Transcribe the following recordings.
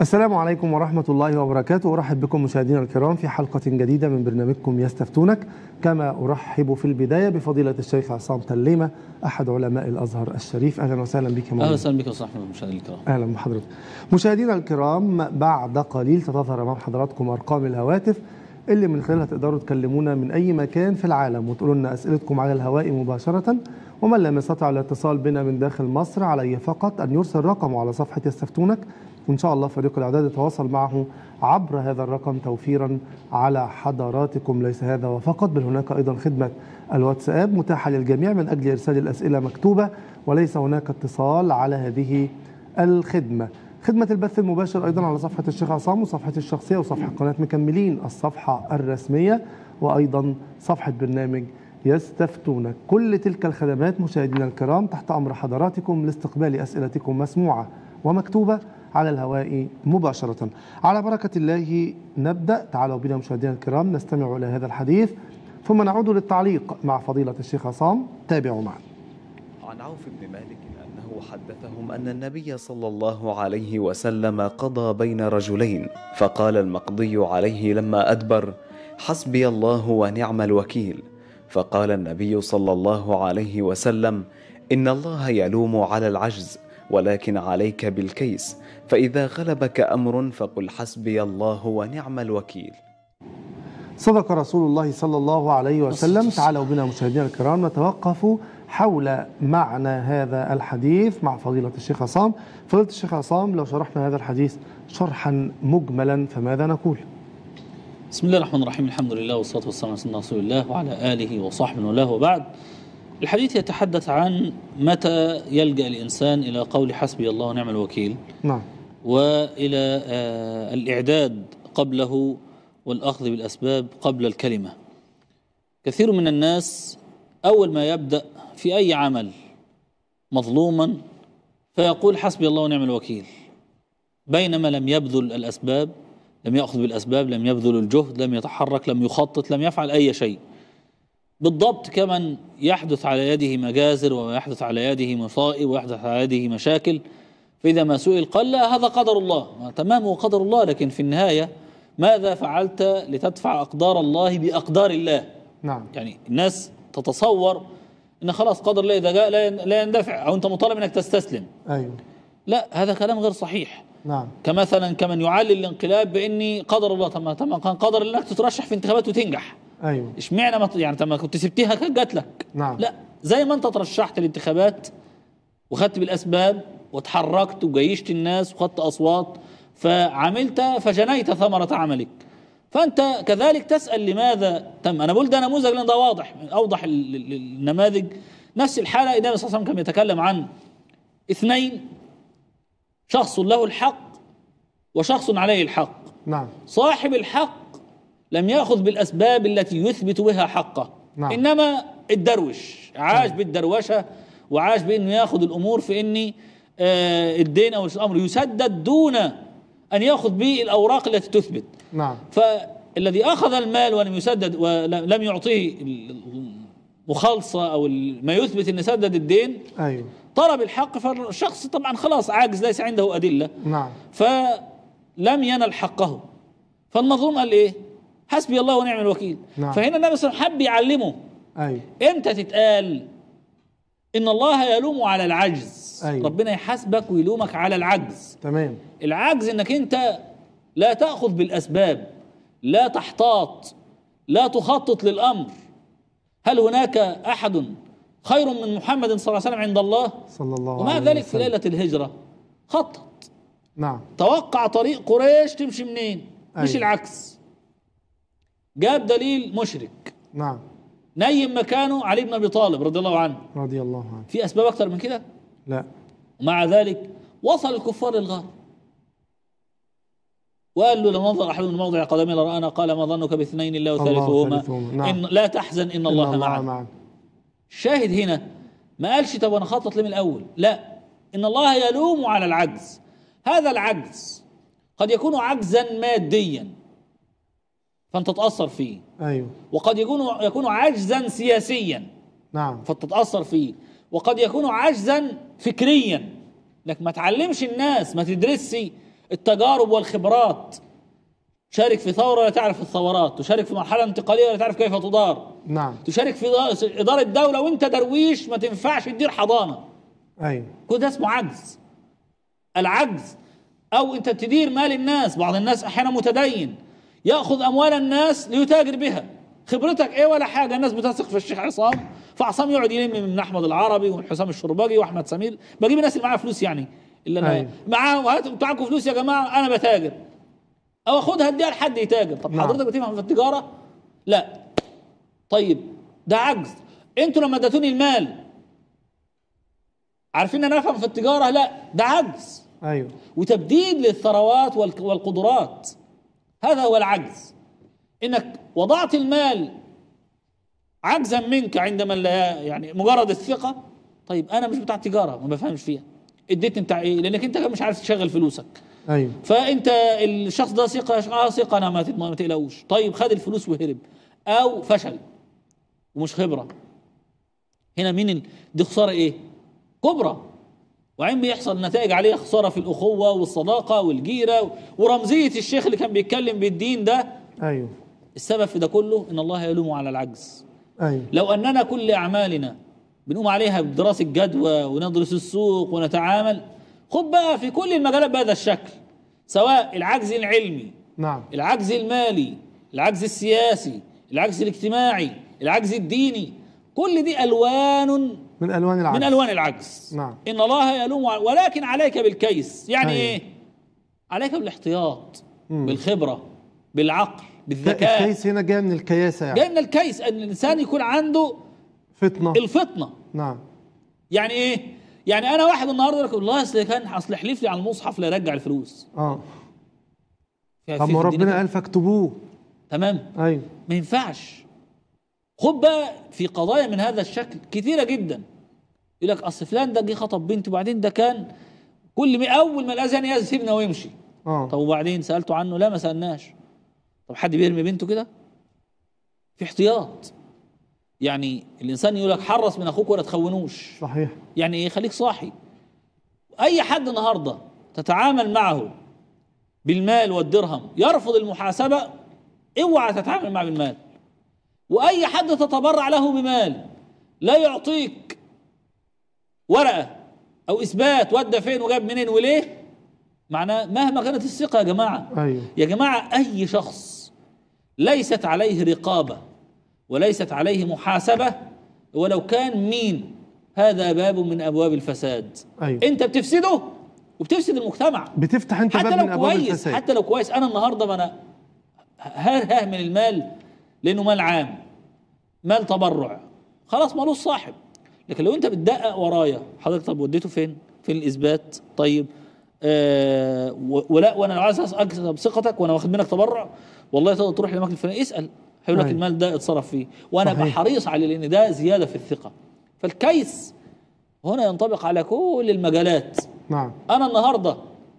السلام عليكم ورحمة الله وبركاته أرحب بكم مشاهدينا الكرام في حلقة جديدة من برنامجكم يستفتونك كما أرحب في البداية بفضيلة الشيخ عصام تليمة أحد علماء الأزهر الشريف أهلا وسهلا بك مولانا أهلا وسهلا بك وصحبه المشاهدين الكرام أهلا بحضرتك مشاهدينا الكرام بعد قليل تتظهر أمام حضراتكم أرقام الهواتف اللي من خلالها تقدروا تكلمونا من أي مكان في العالم وتقولوا لنا أسئلتكم على الهواء مباشرة ومن لم يستطع الاتصال بنا من داخل مصر عليه فقط أن يرسل رقمه على صفحة يستفتونك وإن شاء الله فريق الإعداد يتواصل معه عبر هذا الرقم توفيرا على حضراتكم ليس هذا وفقط بل هناك أيضا خدمة الواتساب متاحة للجميع من أجل إرسال الأسئلة مكتوبة وليس هناك اتصال على هذه الخدمة خدمة البث المباشر أيضا على صفحة الشيخ عصام وصفحتي الشخصية وصفحة قناة مكملين الصفحة الرسمية وأيضا صفحة برنامج يستفتونك كل تلك الخدمات مشاهدينا الكرام تحت أمر حضراتكم لاستقبال أسئلتكم مسموعة ومكتوبة على الهواء مباشرة على بركة الله نبدأ تعالوا بنا مشاهدينا الكرام نستمع إلى هذا الحديث ثم نعود للتعليق مع فضيلة الشيخ عصام تابعوا معنا عن عوف بن مالك أنه حدثهم أن النبي صلى الله عليه وسلم قضى بين رجلين فقال المقضي عليه لما أدبر حسبي الله ونعم الوكيل فقال النبي صلى الله عليه وسلم إن الله يلوم على العجز ولكن عليك بالكيس فإذا غلبك أمر فقل حسبي الله ونعم الوكيل صدق رسول الله صلى الله عليه وسلم تعالوا بنا مشاهدينا الكرام نتوقف حول معنى هذا الحديث مع فضيلة الشيخ عصام فضيلة الشيخ عصام لو شرحنا هذا الحديث شرحا مجملا فماذا نقول بسم الله الرحمن الرحيم الحمد لله والصلاة والسلام على سيدنا رسول الله وعلى آله وصحبه وله وبعد الحديث يتحدث عن متى يلجأ الإنسان إلى قول حسبي الله ونعم الوكيل نعم وإلى آه الإعداد قبله والأخذ بالأسباب قبل الكلمة كثير من الناس أول ما يبدأ في أي عمل مظلوما فيقول حسبي الله ونعم الوكيل بينما لم يبذل الأسباب لم يأخذ بالأسباب لم يبذل الجهد لم يتحرك لم يخطط لم يفعل أي شيء بالضبط كمن يحدث على يده مجازر ويحدث على يده مصائب ويحدث على يده مشاكل فإذا ما سئل قال لا هذا قدر الله تمام هو قدر الله لكن في النهاية ماذا فعلت لتدفع أقدار الله بأقدار الله نعم يعني الناس تتصور ان خلاص قدر الله اذا جاء لا يندفع او انت مطالب انك تستسلم ايوه لا هذا كلام غير صحيح نعم كمثلا كمن يعلل الانقلاب باني قدر الله طب ما كان قدر الله انك تترشح في انتخابات وتنجح ايوه اشمعنى ما يعني طب ما كنت سبتيها كانت جات لك نعم لا زي ما انت ترشحت الانتخابات وخدت بالاسباب وتحركت وجيشت الناس وخدت اصوات فعملت فجنيت ثمره عملك فانت كذلك تسال لماذا تم انا بقول ده نموذج لان ده واضح من اوضح النماذج نفس الحاله النبي صلى الله عليه وسلم كان يتكلم عن اثنين شخص له الحق وشخص عليه الحق نعم صاحب الحق لم ياخذ بالاسباب التي يثبت بها حقه نعم. انما الدروش عاش بالدروشه وعاش بانه ياخذ الامور في اني آه الدين او الامر يسدد دون ان ياخذ به الاوراق التي تثبت نعم فالذي اخذ المال ولم يسدد ولم يعطيه مخالصه او ما يثبت ان سدد الدين ايوه طلب الحق فالشخص طبعا خلاص عاجز ليس عنده ادله نعم فلم ينل حقه فالمظلوم قال ايه؟ حسبي الله ونعم الوكيل نعم. فهنا النبي صلى الله عليه وسلم حب يعلمه ايوه امتى تتقال ان الله يلوم على العجز أيوة. ربنا يحاسبك ويلومك على العجز تمام العجز انك انت لا تاخذ بالاسباب لا تحتاط لا تخطط للامر هل هناك احد خير من محمد صلى الله عليه وسلم عند الله صلى الله ومع عليه ذلك في وسلم. ليله الهجره خطط نعم توقع طريق قريش تمشي منين مش أيوة. العكس جاب دليل مشرك نعم نيم مكانه علي بن ابي طالب رضي الله عنه رضي الله عنه في اسباب اكتر من كده لا ومع ذلك وصل الكفار للغار وقال له لو نظر احد من موضع قدمي لرانا قال ما ظنك باثنين الله وثالثهما ثالثهما. نعم. إن لا تحزن ان الله معنا معنا الشاهد هنا ما قالش طب انا خطط ليه من الاول لا ان الله يلوم على العجز هذا العجز قد يكون عجزا ماديا فانت تاثر فيه ايوه وقد يكون يكون عجزا سياسيا نعم فتتاثر فيه وقد يكون عجزا فكريا انك ما تعلمش الناس ما تدرسش التجارب والخبرات شارك في ثورة لا تعرف الثورات تشارك في مرحلة انتقالية لا تعرف كيف تدار نعم تشارك في إدارة دولة وأنت درويش ما تنفعش تدير حضانة ايوه كل ده اسمه عجز العجز او انت تدير مال الناس بعض الناس احيانا متدين ياخذ اموال الناس ليتاجر بها خبرتك ايه ولا حاجه الناس بتثق في الشيخ عصام فعصام يقعد يلم من احمد العربي ومن حسام الشرباجي واحمد سمير بجيب الناس اللي معاها فلوس يعني اللي انا أيوة. معاهم هاتوا انتوا معاكم فلوس يا جماعه انا بتاجر او اخدها اديها لحد يتاجر طب نعم. حضرتك بتفهم في التجاره لا طيب ده عجز انتوا لما اديتوني المال عارفين ان انا افهم في التجاره لا ده عجز ايوه وتبديد للثروات والك- والقدرات هذا هو العجز انك وضعت المال عجزا منك عندما لا يعني مجرد الثقه طيب انا مش بتاع تجاره ما بفهمش فيها اديتني بتاع ايه لانك انت مش عارف تشغل فلوسك ايوه فانت الشخص ده ثقه اه ثقه انا ما تت- ما تقلقوش طيب خد الفلوس وهرب او فشل ومش خبره هنا مين ال... دي خساره ايه كبرى وعين بيحصل نتائج عليها خساره في الاخوه والصداقه والجيره ورمزيه الشيخ اللي كان بيتكلم بالدين ده ايوه السبب في ده كله ان الله يلوم على العجز ايوه لو اننا كل اعمالنا بنقوم عليها بدراسه جدوى وندرس السوق ونتعامل خد بقى في كل المجالات بهذا الشكل سواء العجز العلمي نعم العجز المالي العجز السياسي العجز الاجتماعي العجز الديني كل دي الوان من الوان العجز من الوان العجز نعم. ان الله يلوم على- ولكن عليك بالكيس يعني أيوة. ايه عليك بالاحتياط مم. بالخبره بالعقل بالذكاء الكيس هنا جاي من الكياسه يعني جاي من الكيس ان الانسان يكون عنده فتنه الفطنه نعم يعني ايه يعني انا واحد النهارده يقول لك والله اصل كان اصل احلف لي على المصحف لا يرجع الفلوس اه في- طب في ما الدين ربنا كده. قال فاكتبوه تمام ايوه ما ينفعش خد بقى في قضايا من هذا الشكل كثيره جدا يقول لك اصل فلان ده جه خطب بنتي وبعدين ده كان كل ما اول ما الاذان يأذن سيبنا ويمشي اه طب وبعدين سالته عنه لا ما سالناش طب حد بيرمي بنته كده في احتياط يعني الانسان يقول لك حرص من اخوك ولا تخونوش صحيح يعني ايه خليك صاحي اي حد النهارده تتعامل معه بالمال والدرهم يرفض المحاسبه اوعى تتعامل معه بالمال واي حد تتبرع له بمال لا يعطيك ورقه او اثبات ودى فين وجاب منين وليه معناه مهما كانت الثقه يا جماعه ايوه يا جماعة أي شخص ليست عليه رقابة وليست عليه محاسبة ولو كان مين هذا باب من أبواب الفساد ايوه أنت بتفسده وبتفسد المجتمع بتفتح انت حتى باب من لو ابواب كويس الفساد حتى لو كويس أنا النهاردة ما أنا ه- ههمل المال لأنه مال عام مال تبرع خلاص مالوش صاحب لكن لو أنت بتدقق ورايا حضرتك طب وديته فين؟ فين الإثبات؟ طيب آه و- ولا وانا لو عايز اكسب ثقتك وانا واخد منك تبرع والله تقدر تروح للمكتب الفلاني اسال هيقول لك أيوة. المال ده اتصرف فيه وانا صحيح. بحريص عليه لان ده زياده في الثقه فالكيس هنا ينطبق على كل المجالات نعم انا النهارده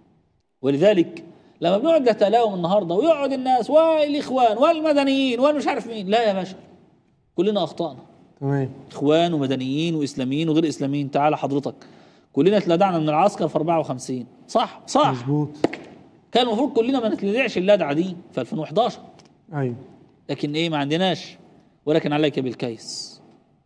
ولذلك لما بنقعد نتلاوم النهارده ويقعد الناس والاخوان والمدنيين والمش عارف مين لا يا باشا كلنا اخطانا تمام اخوان ومدنيين واسلاميين وغير اسلاميين تعالى حضرتك كلنا اتلدعنا من العسكر في 54 صح صح مظبوط كان المفروض كلنا ما نتلدعش اللدعه دي في 2011 ايوه لكن ايه ما عندناش ولكن عليك بالكيس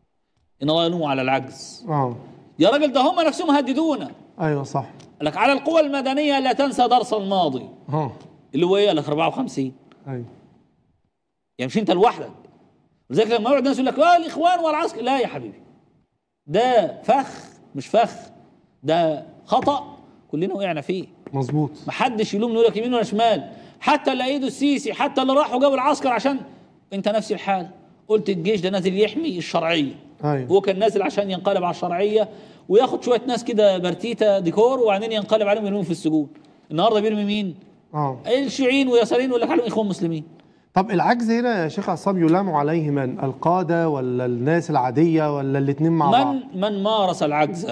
ان الله يلوم على العجز اه يا راجل ده هم نفسهم هددونا ايوه صح قال لك على القوى المدنيه لا تنسى درس الماضي اه اللي هو ايه قال لك 54 ايوه يعني مش انت لوحدك ولذلك لما يقعد الناس يقول لك لا الاخوان والعسكر لا يا حبيبي ده فخ مش فخ ده خطا كلنا وقعنا فيه مظبوط محدش يلوم يقول لك يمين ولا شمال حتى اللي ايده السيسي حتى اللي راحوا جابوا العسكر عشان انت نفس الحال قلت الجيش ده نازل يحمي الشرعيه ايوه هو كان نازل عشان ينقلب على الشرعيه وياخد شويه ناس كده برتيتا ديكور وبعدين ينقلب عليهم يرميهم في السجون النهارده بيرمي مين؟ اه الشيوعيين ويساريين ويقول لك عليهم اخوان مسلمين طب العجز هنا يا شيخ عصام يلام عليه من القاده ولا الناس العاديه ولا الاثنين مع بعض من من مارس العجز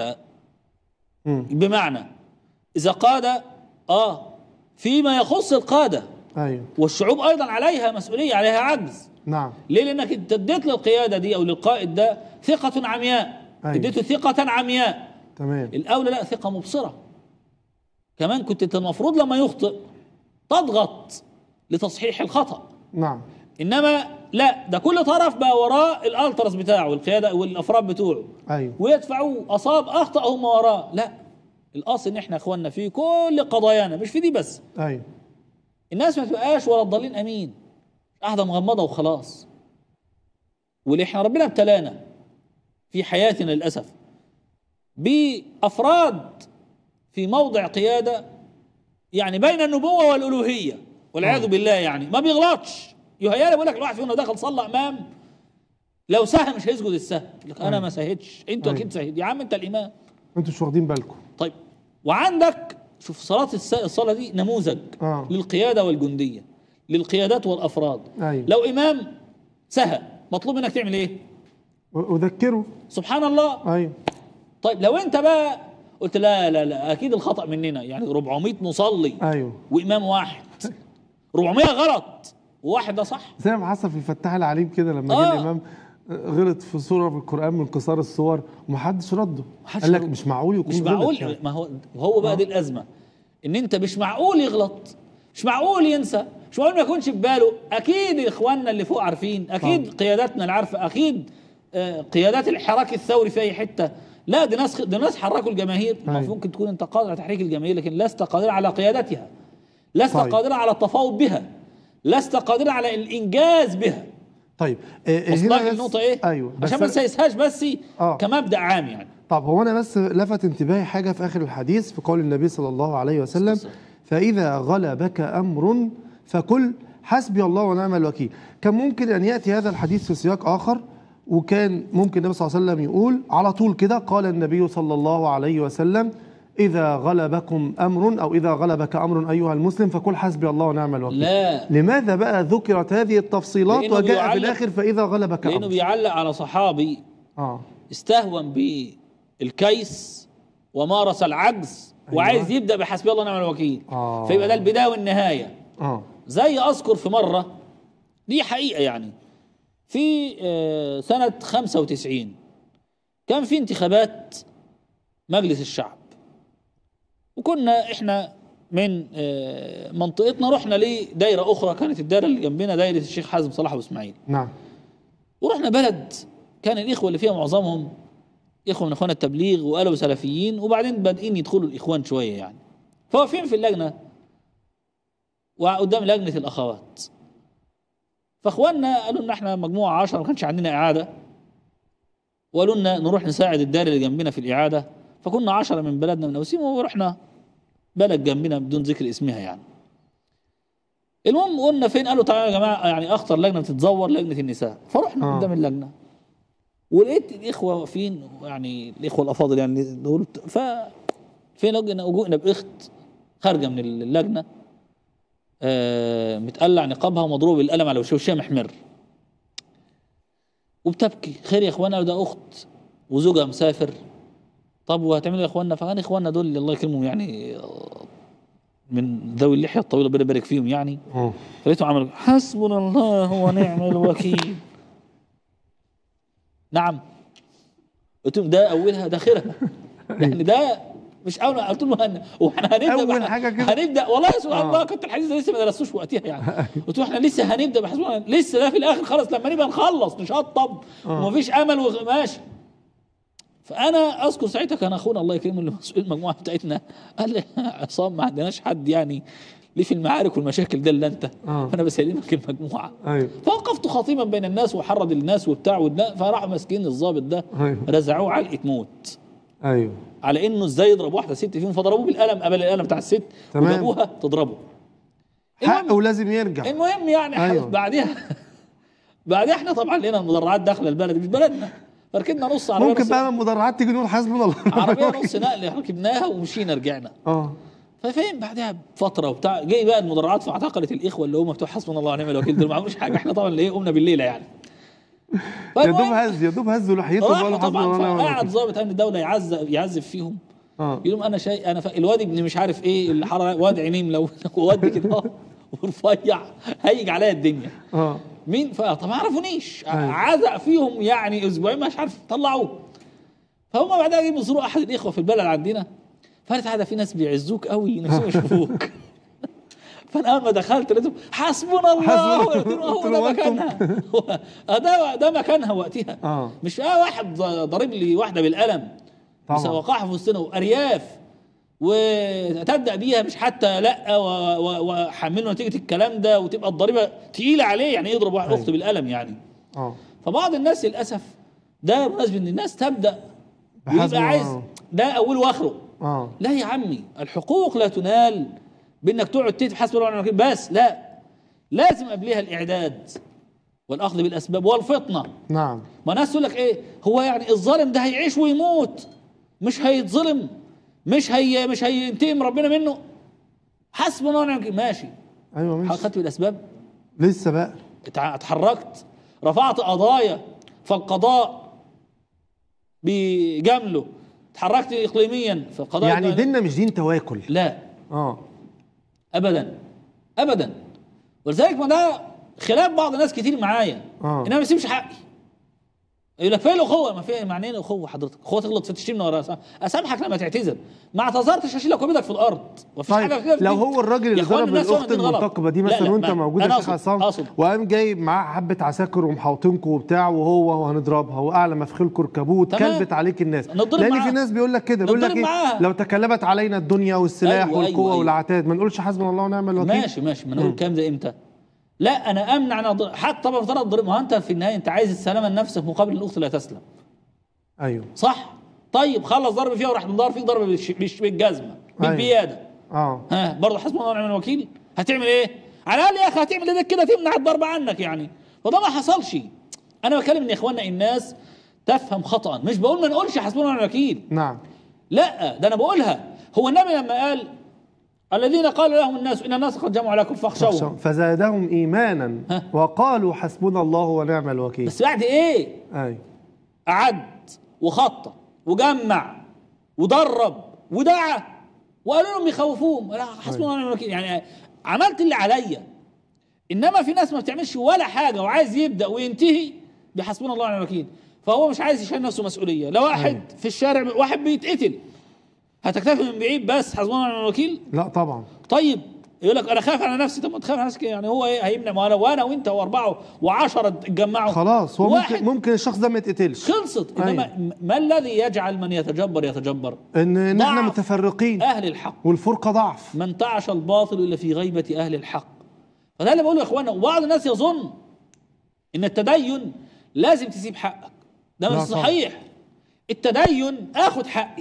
مم. بمعنى اذا قاد اه فيما يخص القاده ايوه والشعوب ايضا عليها مسؤوليه عليها عجز نعم ليه لانك انت اديت للقياده دي او للقائد ده ثقه عمياء أيوة. اديته ثقه عمياء تمام الاولى لا ثقه مبصره كمان كنت انت المفروض لما يخطئ تضغط لتصحيح الخطأ نعم انما لا ده كل طرف بقى وراه الالترس بتاعه القياده والافراد بتوعه ايوه ويدفعوه اصاب اخطا هم وراه لا الاصل ان احنا يا اخواننا في كل قضايانا مش في دي بس ايوه الناس ما تبقاش ولا الضالين امين قاعده مغمضه وخلاص واللي احنا ربنا ابتلانا في حياتنا للاسف بافراد في موضع قياده يعني بين النبوه والالوهيه والعياذ بالله يعني ما بيغلطش يهيألي بيقول لك الواحد فينا دخل صلى امام لو سهى مش هيسجد السهو يقول لك انا ما سهيتش انتوا أيوة. اكيد سهيت يا عم انت الامام انتوا مش واخدين بالكم طيب وعندك شوف صلاة الس- الصلاة دي نموذج آه. للقيادة والجندية للقيادات والأفراد أيوة. لو إمام سهى مطلوب منك تعمل إيه؟ و- وذكروا سبحان الله ايوه طيب لو أنت بقى قلت لا لا لا أكيد الخطأ مننا يعني 400 مصلي ايوه وإمام واحد 400 غلط وواحد ده صح زي ما حصل في الفتاح العليم كده لما جه آه. الامام غلط في سوره في القران من قصار الصور ومحدش رده محدش قال لك رد. مش معقول يكون مش غلط معقول يعني. ما هو هو بقى دي الازمه ان انت مش معقول يغلط مش معقول ينسى مش معقول ما يكونش في باله اكيد اخواننا اللي فوق عارفين اكيد قياداتنا اللي عارفه اكيد آه، قيادات الحراك الثوري في اي حته لا دي ناس دي ناس حركوا الجماهير ما أيوة. ممكن تكون انت قادر على تحريك الجماهير لكن لست قادرا على قيادتها لست طيب. قادرا على التفاوض بها لست قادرا على الانجاز بها طيب آه، آه، وصلك بس- النقطه ايه ايوه بس عشان ما نسيسهاش بس آه. كمبدا عام يعني طب هو انا بس لفت انتباهي حاجه في اخر الحديث في قول النبي صلى الله عليه وسلم فاذا غلبك امر فكل حسبي الله ونعم الوكيل كان ممكن ان ياتي هذا الحديث في سياق اخر وكان ممكن النبي صلى الله عليه وسلم يقول على طول كده قال النبي صلى الله عليه وسلم اذا غلبكم امر او اذا غلبك امر ايها المسلم فكل حسبي الله ونعم الوكيل لا لماذا بقى ذكرت هذه التفصيلات لأنه وجاء في بيعلق- الاخر فاذا غلبك لانه امر بيعلق على صحابي اه استهون بالكيس ومارس العجز وعايز يبدا بحسبي الله ونعم الوكيل آه. فيبقى ده البدايه والنهايه اه زي اذكر في مره دي حقيقه يعني في آه، سنه 95 كان في انتخابات مجلس الشعب وكنا احنا من آه، منطقتنا رحنا لدايره اخرى كانت الدايره اللي جنبنا دايره الشيخ حازم صلاح ابو اسماعيل نعم ورحنا بلد كان الاخوه اللي فيها معظمهم اخوه من اخوان التبليغ وقالوا سلفيين وبعدين بادئين يدخلوا الاخوان شويه يعني فواقفين في اللجنه وقدام لجنه الاخوات فاخواننا قالوا ان احنا مجموعه عشرة ما كانش عندنا اعاده وقالوا لنا نروح نساعد الدار اللي جنبنا في الاعاده فكنا عشرة من بلدنا من اوسيم ورحنا بلد جنبنا بدون ذكر اسمها يعني المهم قلنا فين قالوا تعالوا يا جماعه يعني اخطر لجنه تتزور لجنه النساء فرحنا آه. قدام اللجنه ولقيت الاخوه واقفين يعني الاخوه الافاضل يعني دول ف فين لجنه وجئنا باخت خارجه من اللجنه آه متقلع نقابها ومضروب بالقلم على وشها وشها محمر وبتبكي خير يا اخوانا ده اخت وزوجها مسافر طب وهتعملوا يا اخوانا فكان اخواننا دول الله يكرمهم يعني آه، من ذوي اللحيه الطويله ربنا يبارك فيهم يعني اه فلقيته عمل حسبنا الله ونعم الوكيل نعم قلت لهم ده اولها ده اخرها يعني ده مش اول قلت لهم هن... واحنا هنبدا أول بح- حاجة كده. هنبدا والله سبحان آه. الله كنت الحديث ده لسه ما درستوش وقتها يعني قلت له احنا لسه هنبدا بحسبنا الله. لسه ده في الاخر خلاص لما نبقى نخلص نشطب ومفيش امل وماشي فانا اذكر ساعتها كان اخونا الله يكرمه اللي مسؤول المجموعه بتاعتنا قال لي يا عصام ما عندناش حد يعني ليه في المعارك والمشاكل ده اللي انت آه. فانا بسلمك المجموعه ايوه فوقفت خطيبا بين الناس وحرض الناس وبتاع والنا- فراحوا ماسكين الضابط ده أيوه. رزعوه علقه موت ايوه على انه ازاي يضرب واحده ست فيهم فضربوه بالقلم قبل القلم بتاع الست تمام. وجابوها تضربه حقه المهم, لازم يرجع المهم يعني أيوه. أيوه. بعدها بعدها احنا طبعا لقينا المدرعات داخله البلد مش بلدنا فركبنا نص عربيه ممكن نص بقى من المدرعات تيجي نقول حسبنا الله عربيه نص نقل ركبناها ومشينا رجعنا اه ففين بعدها بفتره وبتاع جاي بقى المدرعات فاعتقلت الاخوه اللي هم بتوع حسبنا الله ونعم الوكيل دول ما عملوش حاجه احنا طبعا اللي ايه قمنا بالليله يعني يا دوب فالمهم هز يا دوب هزوا لحيته راحوا وقالوا حسبنا الله طبعا ونعم فقعد الوكيل. ضابط امن الدوله يعذب يعذب فيهم اه يقول لهم انا شيء انا ف... الواد ابن مش عارف ايه اللي حرق واد عينيه ملون واد كده اه ورفيع هيج عليا الدنيا اه مين ف... طب ما عرفونيش أيوة. عزق فيهم يعني اسبوعين مش عارف طلعوه فهم بعدها جايين يزوروا احد الاخوه في البلد عندنا فقالت هذا في ناس بيعزوك قوي نفسهم يشوفوك فانا اول ما دخلت لقيتهم حسبنا الله حسبنا قلت له هو قلت له ده وأنتم؟ مكانها هو- ده ده مكانها وقتها آه. مش اه واحد ضارب لي واحده بالقلم طبعا. بس وقعها في وسطنا وارياف وتبدا بيها مش حتى لا و- و- وحمله نتيجه الكلام ده وتبقى الضريبه تقيله عليه يعني يضرب واحد أيوة. اخته بالقلم يعني اه فبعض الناس للاسف ده بالنسبه ان الناس تبدا بحسب ويبقى عايز آه. ده اوله واخره اه لا يا عمي الحقوق لا تنال بانك تقعد تدفع حسب الله ونعم الوكيل بس لا لازم قبلها الاعداد والاخذ بالاسباب والفطنه نعم ما ناس تقول لك ايه هو يعني الظالم ده هيعيش ويموت مش هيتظلم مش هي مش هينتقم ربنا منه حسبنا الله ونعم الوكيل ماشي ايوه ماشي اخذت بالاسباب لسه بقى اتع- اتحركت رفعت قضايا فالقضاء بجمله اتحركت اقليميا فالقضاء يعني ديننا مش دين تواكل لا اه ابدا ابدا ولذلك ما ده خلاف بعض الناس كتير معايا آه. انا ما بسيبش حقي يقول لك فين الاخوه ما في معنى ايه الاخوه حضرتك اخوه تغلط فتشتمني ورا اسامحك لما تعتذر ما اعتذرتش هشيلك وبيدك في الارض مفيش طيب حاجه كده في لو الدين. هو الراجل اللي يا إخوان ضرب الناس الاخت فاهمة الدين غلط. المنتقبه دي لا، مثلا لا، وانت ما- موجود يا أنا شيخ أقصد- عصام اقصد وقام جايب معاه حبه عساكر ومحوطينكم وبتاع وهو وهنضربها واعلى مفخلكم اركبوه تمام. واتكلبت عليك الناس نضرب لان معاها. في ناس بيقول لك كده بيقول لك نضرب ايه معاها. لو تكلبت علينا الدنيا والسلاح أيوة، والقوه أيوة، أيوة. والعتاد ما نقولش حسبنا الله ونعم الوكيل ماشي ماشي ما نقول الكلام ده امتى لا انا امنع أنا أضرب. حتى طبعا افترض ضرب ما هو انت في النهايه انت عايز السلامه لنفسك مقابل الاخت لا تسلم ايوه صح طيب خلص ضرب فيها وراح مضار فيك ضرب بالش- بالش- بالجزمه أيوة. بالبياده اه ها برضه حسبنا الله ونعم الوكيل هتعمل ايه؟ على الاقل يا اخي هتعمل ايدك كده تمنع الضرب عنك يعني فده ما حصلش انا بتكلم ان يا اخوانا الناس تفهم خطا مش بقول ما نقولش حسبنا الله ونعم الوكيل نعم لا ده انا بقولها هو النبي لما قال الذين قال لهم الناس ان الناس قد جمعوا لكم فاخشوهم فزادهم ايمانا ها. وقالوا حسبنا الله ونعم الوكيل بس بعد ايه؟ ايوه أعد وخطط وجمع ودرب ودعا وقالوا لهم يخوفوهم لا حسبنا الله ونعم الوكيل يعني عملت اللي عليا انما في ناس ما بتعملش ولا حاجه وعايز يبدا وينتهي بحسبنا الله ونعم الوكيل فهو مش عايز يشيل نفسه مسؤوليه لو واحد في الشارع واحد بيتقتل هتكتفي من بعيد بس حسبنا الله ونعم الوكيل لا طبعا طيب يقول لك انا خايف على نفسي طب ما تخاف على نفسك إيه؟ يعني هو ايه هيمنع ما انا وانا وانت واربعه وعشره اتجمعوا خلاص هو واحد ممكن ممكن الشخص ده ما يتقتلش خلصت انما ما الذي يجعل من يتجبر يتجبر ان ان احنا ضعف. متفرقين اهل الحق والفرقه ضعف من تعش الباطل الا في غيبه اهل الحق فده اللي بقوله يا اخوانا وبعض الناس يظن ان التدين لازم تسيب حقك ده لا مش طبعا. صحيح التدين اخد حقي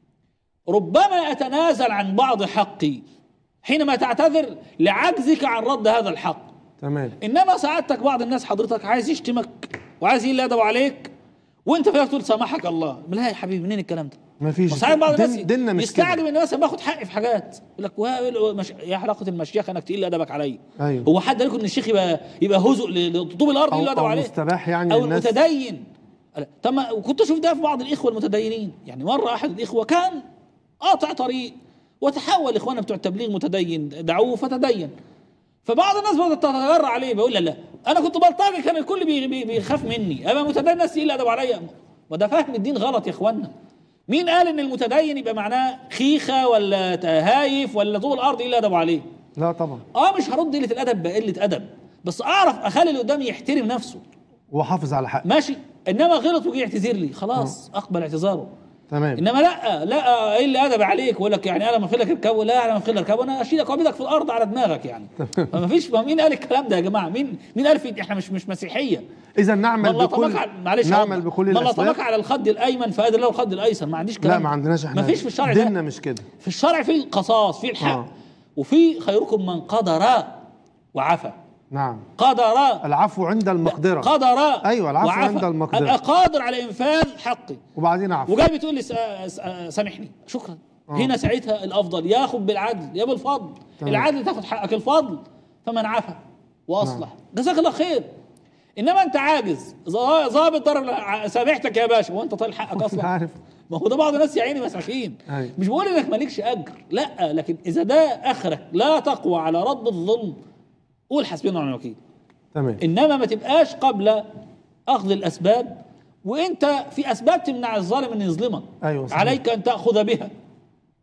ربما اتنازل عن بعض حقي حينما تعتذر لعجزك عن رد هذا الحق تمام انما سعادتك بعض الناس حضرتك عايز يشتمك وعايز يقل ادب عليك وانت فيها تقول سامحك الله لا يا حبيبي منين الكلام ده ما فيش وساعات بعض الناس دين ديننا مش يستعجب كده ان مثلا باخد حقي في حاجات يقول لك وا- مش... يا حلقه المشيخه انك تقل ادبك عليا أيوه. هو حد قال لكم ان الشيخ يبقى يبقى هزء ل- لطوب الارض او, يقل ادب أو عليه مستباح يعني او الناس المتدين طب ما وكنت اشوف ده في بعض الاخوه المتدينين يعني مره احد الاخوه كان قاطع طريق وتحول اخواننا بتوع التبليغ متدين دعوه فتدين فبعض الناس بدات تتجرع عليه بيقول لا لا انا كنت بلطجي كان الكل بي بي بيخاف مني اما متدين الناس يقل ادب عليا وده فهم الدين غلط يا اخوانا مين قال ان المتدين يبقى معناه خيخه ولا هايف ولا طول الارض يقل ادب عليه لا طبعا اه مش هرد قله الادب بقله ادب بس اعرف اخلي اللي قدامي يحترم نفسه وحافظ على حق ماشي انما غلط وجي يعتذر لي خلاص اقبل اعتذاره تمام انما لا لا ايه اللي ادب عليك ويقول لك يعني انا مغفر لك الكو لا انا مغفر لك الكو انا اشيلك وابيدك في الارض على دماغك يعني فما فيش ما مين قال الكلام ده يا جماعه مين مين قال في احنا مش مش مسيحيه اذا من نعمل لطمك بكل على- معلش نعمل أوضح. بكل من لطمك الاسباب على الخد الايمن فادر له الخد الايسر ما عنديش كلام لا ما عندناش احنا ما فيش في الشرع ديننا ده مش كده في الشرع في القصاص في الحق آه. وفي خيركم من قدر وعفى نعم قدر العفو عند المقدره قدر أيوة، العفو وعفى. عند المقدرة. ابقى قادر على انفاذ حقي وبعدين عفو وجاي بتقول لي سا- سا- سامحني شكرا آه. هنا ساعتها الافضل ياخد بالعدل يا بالفضل تمام. العدل تاخد حقك الفضل فمن عفى واصلح جزاك الله خير انما انت عاجز ظا- ظابط ضرب ع- سامحتك يا باشا وانت طالع حقك اصلا عارف ما هو ده بعض الناس يا عيني مساكين أيوة. مش بقول انك مالكش اجر لا لكن اذا ده اخرك لا تقوى على رد الظلم قول حسبنا ونعم الوكيل تمام انما ما تبقاش قبل اخذ الاسباب وانت في اسباب تمنع الظالم ان يظلمك أيوة صحيح. عليك ان تاخذ بها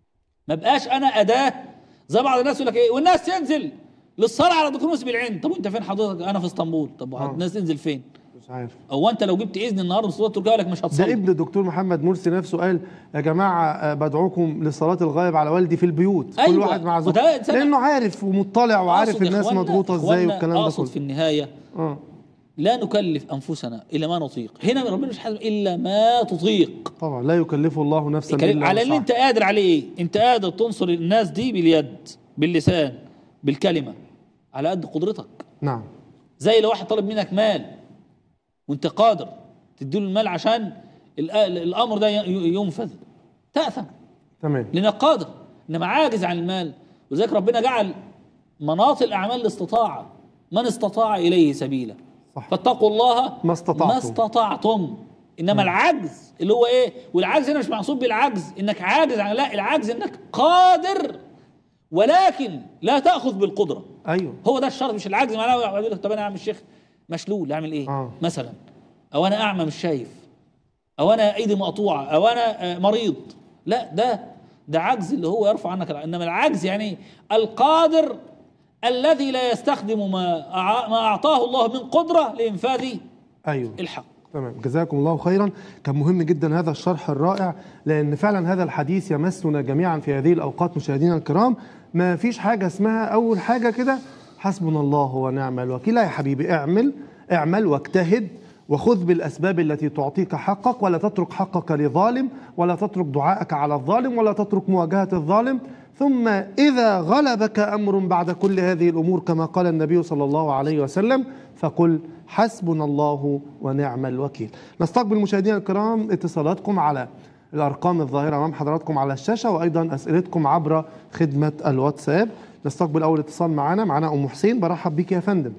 ما بقاش انا اداه زي بعض الناس يقول لك ايه والناس تنزل للصلاه على دكتور يوسف العين طب وانت فين حضرتك انا في اسطنبول طب آه. الناس تنزل فين مش عارف او انت لو جبت اذن النهارده من الصلاه التركيه يقول لك مش ده هتصلي ابن الدكتور محمد مرسي نفسه قال يا جماعه آه، بدعوكم لصلاه الغائب على والدي في البيوت كل أيوة. واحد مع زوجته وده إنسان- لانه عارف ومطلع وعارف أقصد يا الناس إخوانا- مضغوطه ازاي إخوانا والكلام ده اقصد في كله النهايه اه لا نكلف انفسنا الا ما نطيق هنا ربنا مش حاسب الا ما تطيق طبعا لا يكلف الله نفسا الكلام الا على اللي وسعها. انت قادر عليه ايه انت قادر تنصر الناس دي باليد باللسان بالكلمه على قد قدرتك نعم زي لو واحد طالب منك مال وانت قادر تديله المال عشان الأ- الامر ده ي- ينفذ تاثم تمام لانك قادر انما عاجز عن المال وذلك ربنا جعل مناط الاعمال الاستطاعه من استطاع اليه سبيلا صح. فاتقوا الله ما استطعتم. ما استطعتم انما العجز اللي هو ايه والعجز هنا مش محسوب بالعجز انك عاجز عن لا العجز انك قادر ولكن لا تاخذ بالقدره ايوه هو ده الشرط مش العجز معناه يقول لك طب انا اعمل الشيخ مشلول اعمل ايه آه. مثلا او انا اعمى مش شايف او انا ايدي مقطوعه او انا آه، مريض لا ده ده عجز اللي هو يرفع عنك الع- انما العجز يعني القادر الذي لا يستخدم ما أع- ما اعطاه الله من قدره لانفاذ ايوه الحق تمام جزاكم الله خيرا كان مهم جدا هذا الشرح الرائع لان فعلا هذا الحديث يمسنا جميعا في هذه الاوقات مشاهدينا الكرام ما فيش حاجه اسمها اول حاجه كده حسبنا الله ونعم الوكيل لا يا حبيبي اعمل اعمل واجتهد وخذ بالاسباب التي تعطيك حقك ولا تترك حقك لظالم ولا تترك دعائك على الظالم ولا تترك مواجهه الظالم ثم اذا غلبك امر بعد كل هذه الامور كما قال النبي صلى الله عليه وسلم فقل حسبنا الله ونعم الوكيل نستقبل مشاهدينا الكرام اتصالاتكم على الارقام الظاهره امام حضراتكم على الشاشه وايضا اسئلتكم عبر خدمه الواتساب نستقبل اول اتصال معنا معنا ام حسين برحب بك يا فندم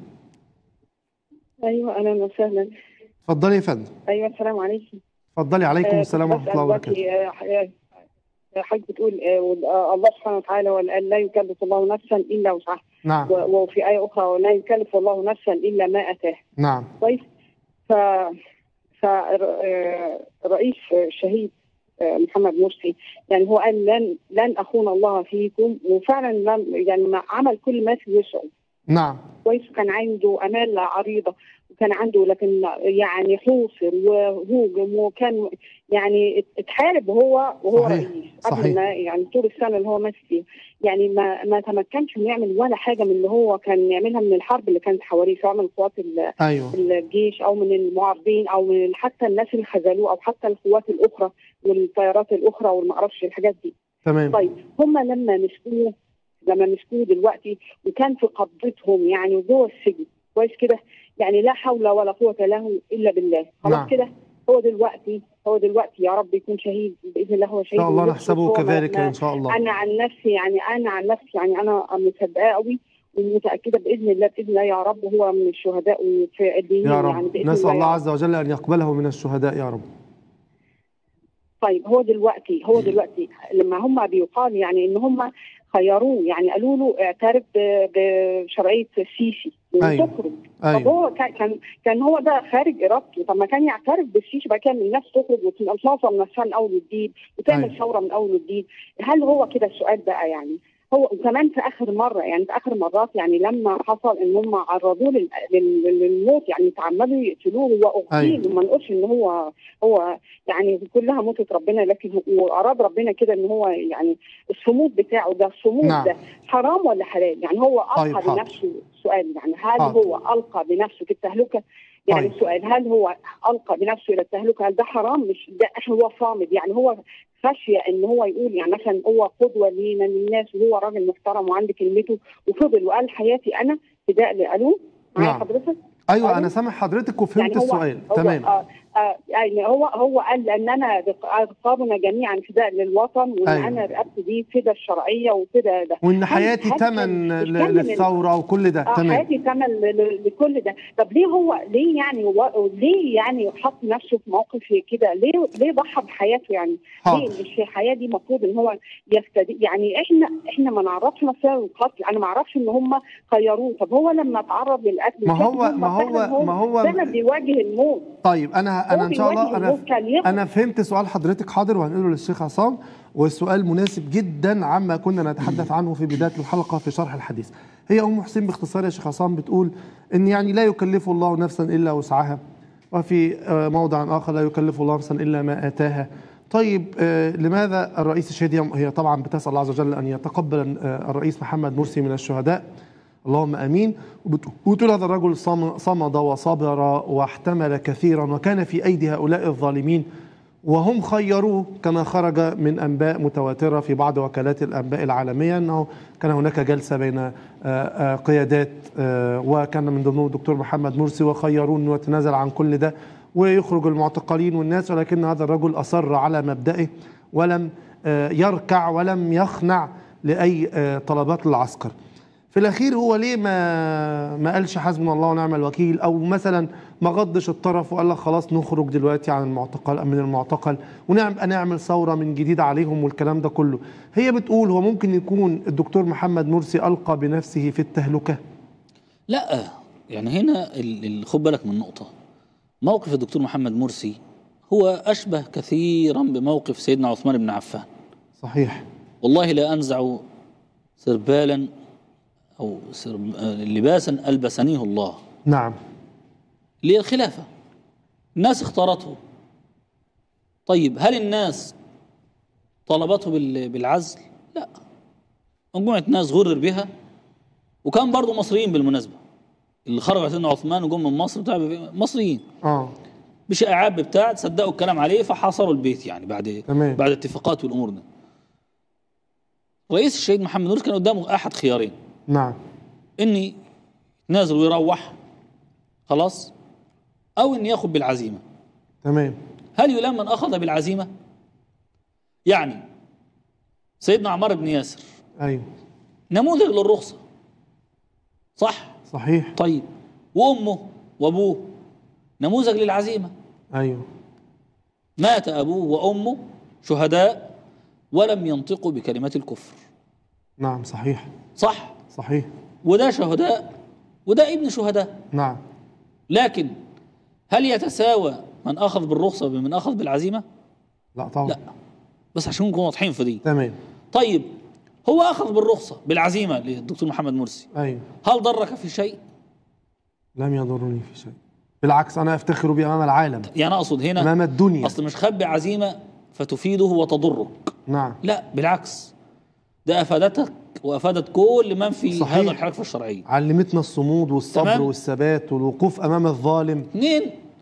ايوه اهلا وسهلا اتفضلي يا فندم ايوه السلام عليكم اتفضلي عليكم آه، السلام كنت ورحمه الله بسأل وبركاته دلوقتي، آه، آه، حضرتك بتقول آه، وال- آه، الله سبحانه وتعالى وقال لا يكلف الله نفسا الا وسعها نعم و- وفي ايه اخرى ولا يكلف الله نفسا الا ما اتاه نعم كويس ف ف آه، رئيس الشهيد آه، محمد مرسي يعني هو قال لن لن اخون الله فيكم وفعلا لم يعني ما عمل كل ما في وسعه نعم كويس وكان عنده امال عريضه وكان عنده لكن يعني حوصر وهوجم وكان يعني اتحارب هو وهو صحيح، رئيس قبل صحيح. ما يعني طول السنه اللي هو ماشي فيها يعني ما ما تمكنش انه يعمل ولا حاجه من اللي هو كان يعملها من الحرب اللي كانت حواليه سواء من قوات ال- ايوه الجيش او من المعارضين او من حتى الناس اللي خذلوه او حتى القوات الاخرى والطيارات الاخرى والما اعرفش الحاجات دي تمام طيب هم لما مسكوه لما مسكوه دلوقتي وكان في قبضتهم يعني وجوه السجن كويس كده يعني لا حول ولا قوه له الا بالله خلاص نعم. كده هو دلوقتي هو دلوقتي يا رب يكون شهيد باذن الله هو ان شهيد شاء الله ونفسه نحسبه هو كذلك ما- ان شاء الله انا عن نفسي يعني انا عن نفسي يعني انا مصدقاه قوي ومتاكده باذن الله باذن الله يا رب هو من الشهداء وفي عليين يا يعني رب باذن نسال الله الله يا رب. عز وجل ان يقبله من الشهداء يا رب طيب هو دلوقتي هو دلوقتي لما هم بيقال يعني ان هم خيروه يعني قالوا له اعترف ب- بشرعيه السيسي أيوة. وتخرج طب ايوه هو كان كان كان هو ده خارج ارادته طب ما كان يعترف بالسيسي بقى كان الناس تخرج وتنظم نفسها من اول وجديد وتعمل أيوة. ثوره من اول وجديد هل هو كده السؤال بقى يعني هو وكمان في اخر مره يعني في اخر مرات يعني لما حصل ان هم عرضوه لل- لل- للموت يعني تعمدوا يقتلوه هو اغتيل أيوة. وما نقولش ان هو هو يعني كلها موتة ربنا لكن هو اراد ربنا كده ان هو يعني الصمود بتاعه ده الصمود نعم. ده حرام ولا حلال يعني هو القى طيب، حاضر. بنفسه سؤال يعني هل حاضر. هو القى بنفسه في التهلكه يعني طيب. السؤال هل هو القى بنفسه الى التهلكه هل ده حرام مش ده هو صامد يعني هو خشيه ان هو يقول يعني مثلا هو قدوه لينا للناس وهو راجل محترم وعنده كلمته وفضل وقال حياتي انا فداء لقالوه معايا نعم. حضرتك ايوه أيوة. انا سامع حضرتك وفهمت يعني هو السؤال هو تمام آه آه يعني هو هو قال ان انا رقابنا جميعا فداء للوطن وان أيوة. انا رقبتي دي فدا الشرعيه وفدا ده وان هل- حياتي هل ثمن كان- ل- كان من- للثوره وكل ده اه تمام حياتي ثمن ل- ل- لكل ده طب ليه هو ليه يعني هو ليه يعني حط نفسه في موقف كده ليه ليه ضحى بحياته يعني ليه حاضر مش الحياه دي المفروض ان هو يفتدي يعني احنا احنا ما نعرفش نفسنا القتل انا ما اعرفش ان هم خيروه طب هو لما اتعرض للقتل ما كان هو- ما هو- فعلاً ما هو- فعلا بيواجه الموت طيب انا انا انا هو ان شاء الله بيوجه انا الموكل ياخد- انا فهمت سؤال حضرتك حاضر وهنقوله للشيخ عصام والسؤال مناسب جدا عما كنا نتحدث عنه في بدايه الحلقه في شرح الحديث هي ام حسين باختصار يا شيخ عصام بتقول ان يعني لا يكلف الله نفسا الا وسعها وفي آه، موضع اخر لا يكلف الله نفسا الا ما اتاها طيب آه، لماذا الرئيس الشهيد هي- هي طبعا بتسال الله عز وجل ان يتقبل آه، الرئيس محمد مرسي من الشهداء اللهم امين وبت- وتقول هذا الرجل صم- صمد وصبر واحتمل كثيرا وكان في ايدي هؤلاء الظالمين وهم خيروه كما خرج من انباء متواتره في بعض وكالات الانباء العالميه انه كان هناك جلسه بين آه، آه، قيادات آه، وكان من ضمنهم الدكتور محمد مرسي وخيروه انه يتنازل عن كل ده ويخرج المعتقلين والناس ولكن هذا الرجل اصر على مبدئه ولم آه، يركع ولم يخنع لاي آه، طلبات العسكر. في الاخير هو ليه ما ما قالش حسبنا الله ونعم الوكيل او مثلا ما غضش الطرف وقال لك خلاص نخرج دلوقتي عن المعتقل من المعتقل ونعمل نعمل ثوره من جديد عليهم والكلام ده كله هي بتقول هو ممكن يكون الدكتور محمد مرسي القى بنفسه في التهلكه لا يعني هنا ال- ال- خد بالك من نقطة موقف الدكتور محمد مرسي هو أشبه كثيرا بموقف سيدنا عثمان بن عفان صحيح والله لا أنزع سربالا أو سرب... آه، لباسا ألبسنيه الله نعم للخلافة الناس اختارته طيب هل الناس طلبته بال- بالعزل لا مجموعة ناس غرر بها وكان برضو مصريين بالمناسبة اللي خرجوا على سيدنا عثمان وجم من مصر بتاع مصريين اه بشائعات بتاع صدقوا الكلام عليه فحاصروا البيت يعني بعد تمام. بعد اتفاقات والامور دي رئيس الشهيد محمد نور كان قدامه احد خيارين نعم اني يتنازل ويروح خلاص او اني ياخذ بالعزيمه تمام هل يلام من اخذ بالعزيمه يعني سيدنا عمار بن ياسر ايوه نموذج للرخصه صح صحيح طيب وامه وابوه نموذج للعزيمه ايوه مات ابوه وامه شهداء ولم ينطقوا بكلمات الكفر نعم صحيح صح صحيح وده شهداء وده ابن شهداء نعم لكن هل يتساوى من اخذ بالرخصه بمن اخذ بالعزيمه لا طبعا لا بس عشان نكون واضحين في دي تمام طيب هو اخذ بالرخصه بالعزيمه للدكتور محمد مرسي ايوه هل ضرك في شيء لم يضرني في شيء بالعكس انا افتخر به امام العالم يعني اقصد هنا امام الدنيا اصل مش خبي عزيمه فتفيده وتضرك نعم لا بالعكس ده افادتك وافادت كل من في صحيح. هذا الحركه الشرعيه علمتنا الصمود والصبر تمام. والثبات والوقوف امام الظالم اثنين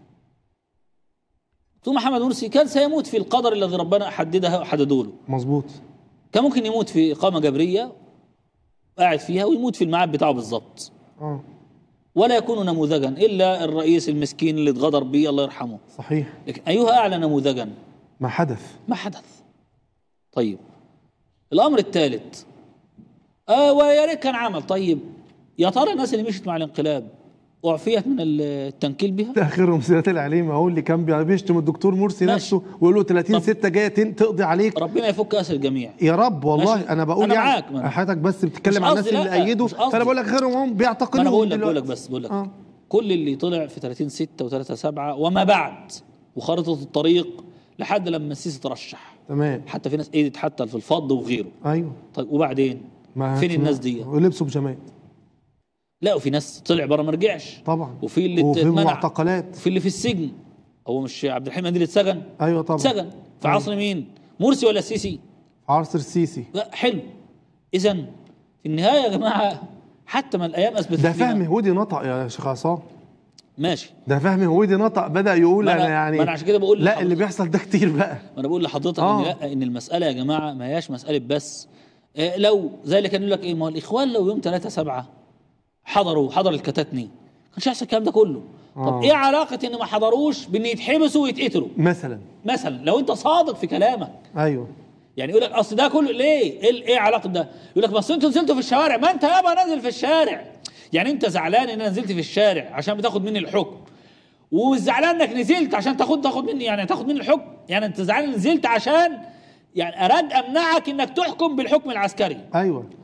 دكتور محمد مرسي كان سيموت في القدر الذي ربنا حددها وحدده له مظبوط كان ممكن يموت في اقامه جبريه قاعد فيها ويموت في الميعاد بتاعه بالظبط اه ولا يكون نموذجا الا الرئيس المسكين اللي اتغدر به الله يرحمه صحيح لكن ايها اعلى نموذجا ما حدث ما حدث طيب الامر الثالث آه ويا ريت كان عمل طيب يا ترى الناس اللي مشيت مع الانقلاب اعفيت من التنكيل بها اخرهم سياده العليم هو اللي كان بي- بيشتم الدكتور مرسي ماشي. نفسه ويقول له 30 طب- 6 جايه تن- تقضي عليك ربنا يفك اسر الجميع يا رب والله ماشي. انا بقول أنا يعني معاك، ما أنا- حضرتك بس بتتكلم مش عن الناس قصدي، اللي لا، ايدوا مش قصدي. فانا بقول لك غيرهم هم ما بيعتقلوهم انا بقول لك بقول دلوقتي. لك بس بقول لك آه. كل اللي طلع في 30 6 و3 7 وما بعد وخارطه الطريق لحد لما السيسي ترشح تمام حتى في ناس ايدت حتى في الفض وغيره ايوه طيب وبعدين ما فين الناس دي ولبسوا بجمال لا وفي ناس طلع بره ما رجعش طبعا وفي اللي وفي اتمنع معتقلات وفي اللي في السجن هو مش عبد الحليم منديل اتسجن ايوه طبعا اتسجن في عصر مين مرسي ولا السيسي عصر السيسي لا حلو اذا في النهايه يا جماعه حتى ما الايام اثبتت ده لنا- فهم هودي نطق يا شيخ عصام ماشي ده فهم هودي نطق بدا يقول ما أنا- انا يعني ما أنا عشان كده بقول لا لحضرتك. اللي بيحصل ده كتير بقى ما انا بقول لحضرتك آه. ان لا ان المساله يا جماعه ما هياش مساله بس إيه لو زي اللي كان يقول لك ايه ما هو الاخوان لو يوم 3 7 حضروا حضر الكتاتني ما كانش يحصل الكلام ده كله طب آه. ايه علاقه ان ما حضروش بان يتحبسوا ويتقتلوا مثلا مثلا لو انت صادق في كلامك ايوه يعني يقول لك اصل ده كله ليه ايه ايه علاقه ده يقول لك بس انتوا نزلتوا في الشوارع ما انت يابا نازل في الشارع يعني انت زعلان ان انا نزلت في الشارع عشان بتاخد مني الحكم ومش زعلان انك نزلت عشان تاخد تاخد مني يعني تاخد مني الحكم يعني انت زعلان نزلت عشان يعني اراد امنعك انك تحكم بالحكم العسكري ايوه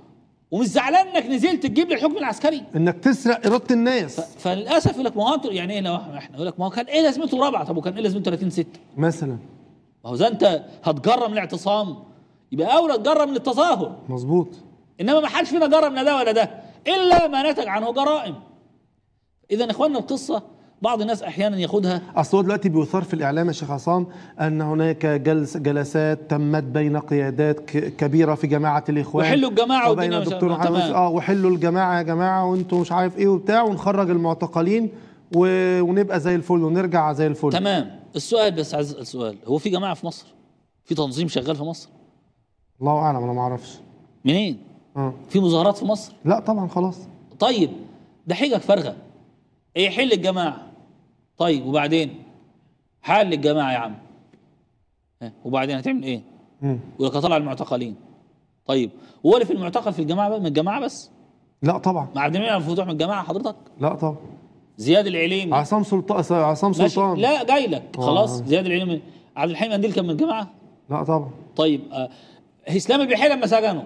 ومش زعلان انك نزلت تجيب لي الحكم العسكري انك تسرق اراده الناس فللاسف يقول لك ما هو انتوا يعني ايه لو احنا يقول لك ما هو كان ايه لازمته رابعه طب وكان ايه لازمته 30 6 مثلا ما هو اذا انت هتجرم الاعتصام يبقى اولى تجرم للتظاهر مظبوط انما ما حدش فينا جرم لا ده ولا ده الا ما نتج عنه جرائم اذا يا اخواننا القصه بعض الناس احيانا ياخدها اصل هو دلوقتي بيثار في الاعلام يا شيخ عصام ان هناك جلس جلسات تمت بين قيادات ك- كبيره في جماعه الاخوان وحلوا الجماعة وبين والدنيا مش- الدكتور تمام. محمد اه وحلوا الجماعه يا جماعه وانتوا مش عارف ايه وبتاع ونخرج المعتقلين و... ونبقى زي الفل ونرجع زي الفل تمام السؤال بس عايز اسال سؤال هو في جماعه في مصر في تنظيم شغال في مصر الله اعلم انا ما اعرفش منين اه في مظاهرات في مصر لا طبعا خلاص طيب ده حجج فارغه ايه حل الجماعه طيب وبعدين حل الجماعه يا عم ها، وبعدين هتعمل ايه مم. يقول لك هطلع المعتقلين طيب هو اللي في المعتقل في الجماعه بقى من الجماعه بس لا طبعا مع عبد المنعم الفتوح من الجماعه حضرتك لا طبعا زياد العليمي عصام سلطان عصام ماشي سلطان لا جاي لك آه. خلاص زياد العليمي عبد الحليم قنديل كان من الجماعه لا طبعا طيب آه اسلام البحيري لما سجنوا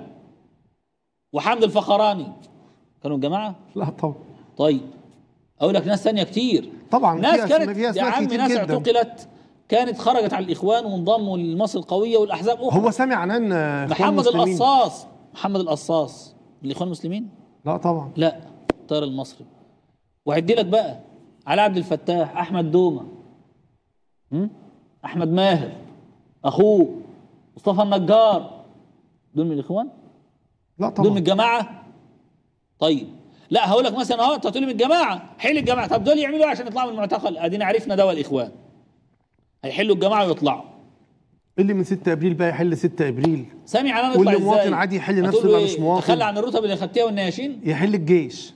وحمد الفخراني كانوا الجماعه لا طبعا طيب اقول لك ناس ثانيه كتير طبعا ناس في أسماء- كانت في يا أسماء عم كتير ناس جداً. اعتقلت كانت خرجت على الاخوان وانضموا لمصر القويه والاحزاب اخرى هو سامع عنان آه، إخوان محمد مسلمين. القصاص محمد القصاص من الاخوان المسلمين لا طبعا لا الطيار المصري وهدي لك بقى علي عبد الفتاح احمد دومه م? احمد ماهر اخوه مصطفى النجار دول من الاخوان لا دول من طبعا الجماعه طيب لا هقول لك مثلا اه انت هتقول لي من الجماعه حل الجماعه طب دول يعملوا ايه عشان يطلعوا من المعتقل ادينا عرفنا ده الاخوان هيحلوا الجماعه ويطلعوا اللي من 6 ابريل بقى يحل 6 ابريل سامع انا واللي نطلع ازاي مواطن عادي يحل نفسه هتقولوا يبقى إيه؟ مش مواطن. تخلى عن الرتب اللي خدتيها والنياشين يحل الجيش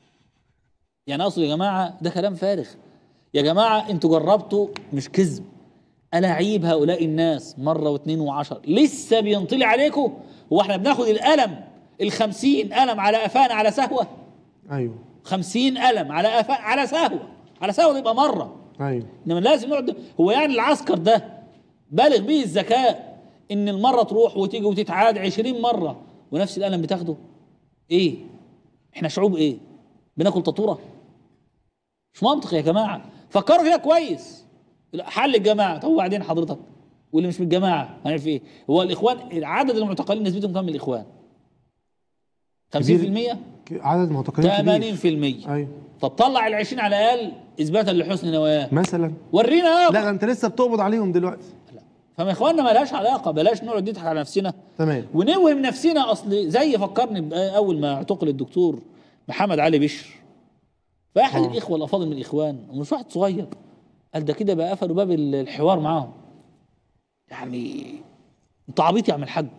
يعني اقصد يا جماعه ده كلام فارغ يا جماعه انتوا جربتوا مش كذب الاعيب هؤلاء الناس مره واثنين وعشر لسه بينطلي عليكم هو احنا بناخد القلم الخمسين قلم على قفانا على سهوه ايوه خمسين قلم على قفانا على سهوه على سهوه يبقى مره ايوه انما لازم نقعد هو يعني العسكر ده بالغ به الذكاء ان المره تروح وتيجي وتتعاد عشرين مره ونفس القلم بتاخده ايه احنا شعوب ايه بناكل تطوره مش منطق يا جماعه فكروا فيها كويس لا، حل الجماعه طب وبعدين حضرتك واللي مش من الجماعه هنعرف ايه هو الاخوان عدد المعتقلين نسبتهم كام من الاخوان 50% ك- عدد المعتقلين كبير 80% ايوه طب طلع ال 20 على الاقل اثباتا لحسن نواياه مثلا ورينا لا ده انت لسه بتقبض عليهم دلوقتي فما يا اخوانا ما لهاش علاقه بلاش نقعد نضحك على نفسنا تمام ونوهم نفسنا اصل زي فكرني باول ما اعتقل الدكتور محمد علي بشر فاحد آه. الاخوه الافاضل من الاخوان ومش واحد صغير قال ده كده بقى قفلوا باب الحوار معاهم يعني انت عبيط يا عم الحاج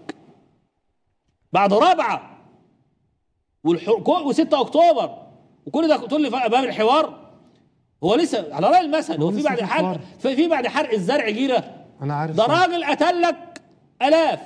بعد رابعه والحو... و6 اكتوبر وكل ده تقول لي باب الحوار هو لسه على راي المثل هو هو في لسه بعد في حرق حوار. في في بعد حرق الزرع جيره انا عارف ده طبعاً. راجل قتل لك الاف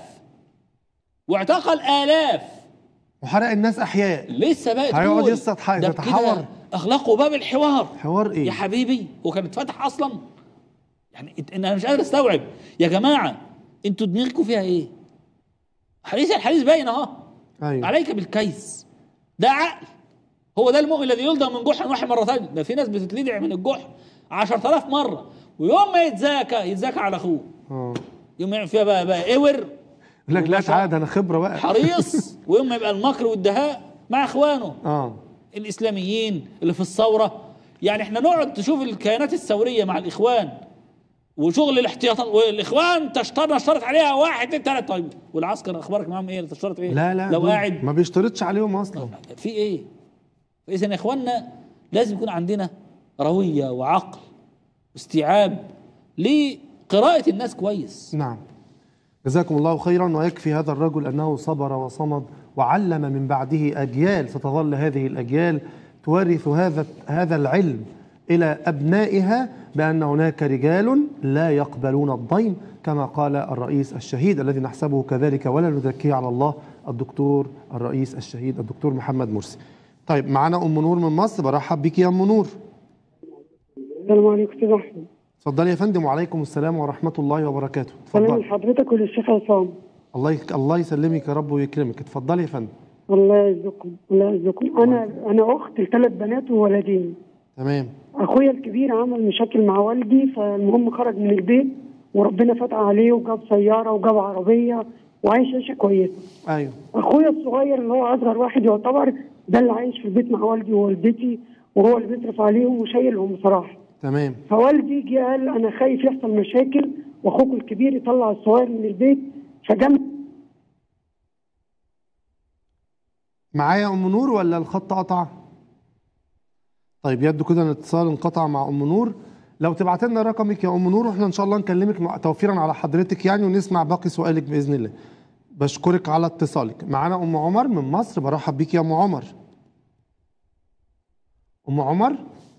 واعتقل الاف وحرق الناس احياء لسه بقى هيقعد تقول يسطح حاجة، ده تتحور. كده اخلاقه باب الحوار حوار ايه يا حبيبي هو كان اتفتح اصلا يعني إت- انا مش قادر استوعب يا جماعه انتوا دماغكم فيها ايه حديث الحديث باين اهو ايوه عليك بالكيس ده عقل هو ده المؤمن الذي يلدغ من جحر واحد مره ثانيه ده في ناس بتتلدع من الجحر 10000 مره ويوم ما يتزاكى يتزاكى على اخوه اه يوم يعمل فيها بقى بقى اور يقول لك لا وبشر. تعالى ده انا خبره بقى حريص ويوم ما يبقى المكر والدهاء مع اخوانه اه الاسلاميين اللي في الثوره يعني احنا نقعد تشوف الكيانات الثوريه مع الاخوان وشغل الاحتياطات والاخوان تشترط اشترط عليها واحد اثنين ثلاثه طيب والعسكر اخبارك معاهم ايه تشترط ايه؟ لا لا لو دول قاعد ما بيشترطش عليهم اصلا في ايه؟ فاذا يا اخواننا لازم يكون عندنا رويه وعقل واستيعاب لقراءه الناس كويس نعم جزاكم الله خيرا ويكفي هذا الرجل انه صبر وصمد وعلم من بعده اجيال ستظل هذه الاجيال تورث هذا هذا العلم الى ابنائها بان هناك رجال لا يقبلون الضيم كما قال الرئيس الشهيد الذي نحسبه كذلك ولا نزكيه على الله الدكتور الرئيس الشهيد الدكتور محمد مرسي. طيب معنا ام نور من مصر برحب بك يا ام نور. السلام عليكم استاذ احمد اتفضلي يا فندم وعليكم السلام ورحمه الله وبركاته. سلام اتفضلي. لحضرتك وللشيخ عصام الله يك... الله يسلمك يا رب ويكرمك اتفضلي يا فندم الله يعزكم الله يعزكم انا انا اخت لثلاث بنات وولدين تمام اخويا الكبير عمل مشاكل مع والدي فالمهم خرج من البيت وربنا فتح عليه وجاب سياره وجاب عربيه وعايش عيشه كويسه ايوه اخويا الصغير اللي هو اصغر واحد يعتبر ده اللي عايش في البيت مع والدي ووالدتي وهو اللي بيصرف عليهم وشايلهم بصراحه تمام فوالدي جه قال انا خايف يحصل مشاكل واخوك الكبير يطلع الصغير من البيت فجنب معايا ام نور ولا الخط قطع طيب يبدو كده ان الاتصال انقطع مع ام نور لو تبعت لنا رقمك يا ام نور واحنا ان شاء الله نكلمك مع- توفيرا على حضرتك يعني ونسمع باقي سؤالك باذن الله بشكرك على اتصالك معانا ام عمر من مصر برحب بيك يا ام عمر ام عمر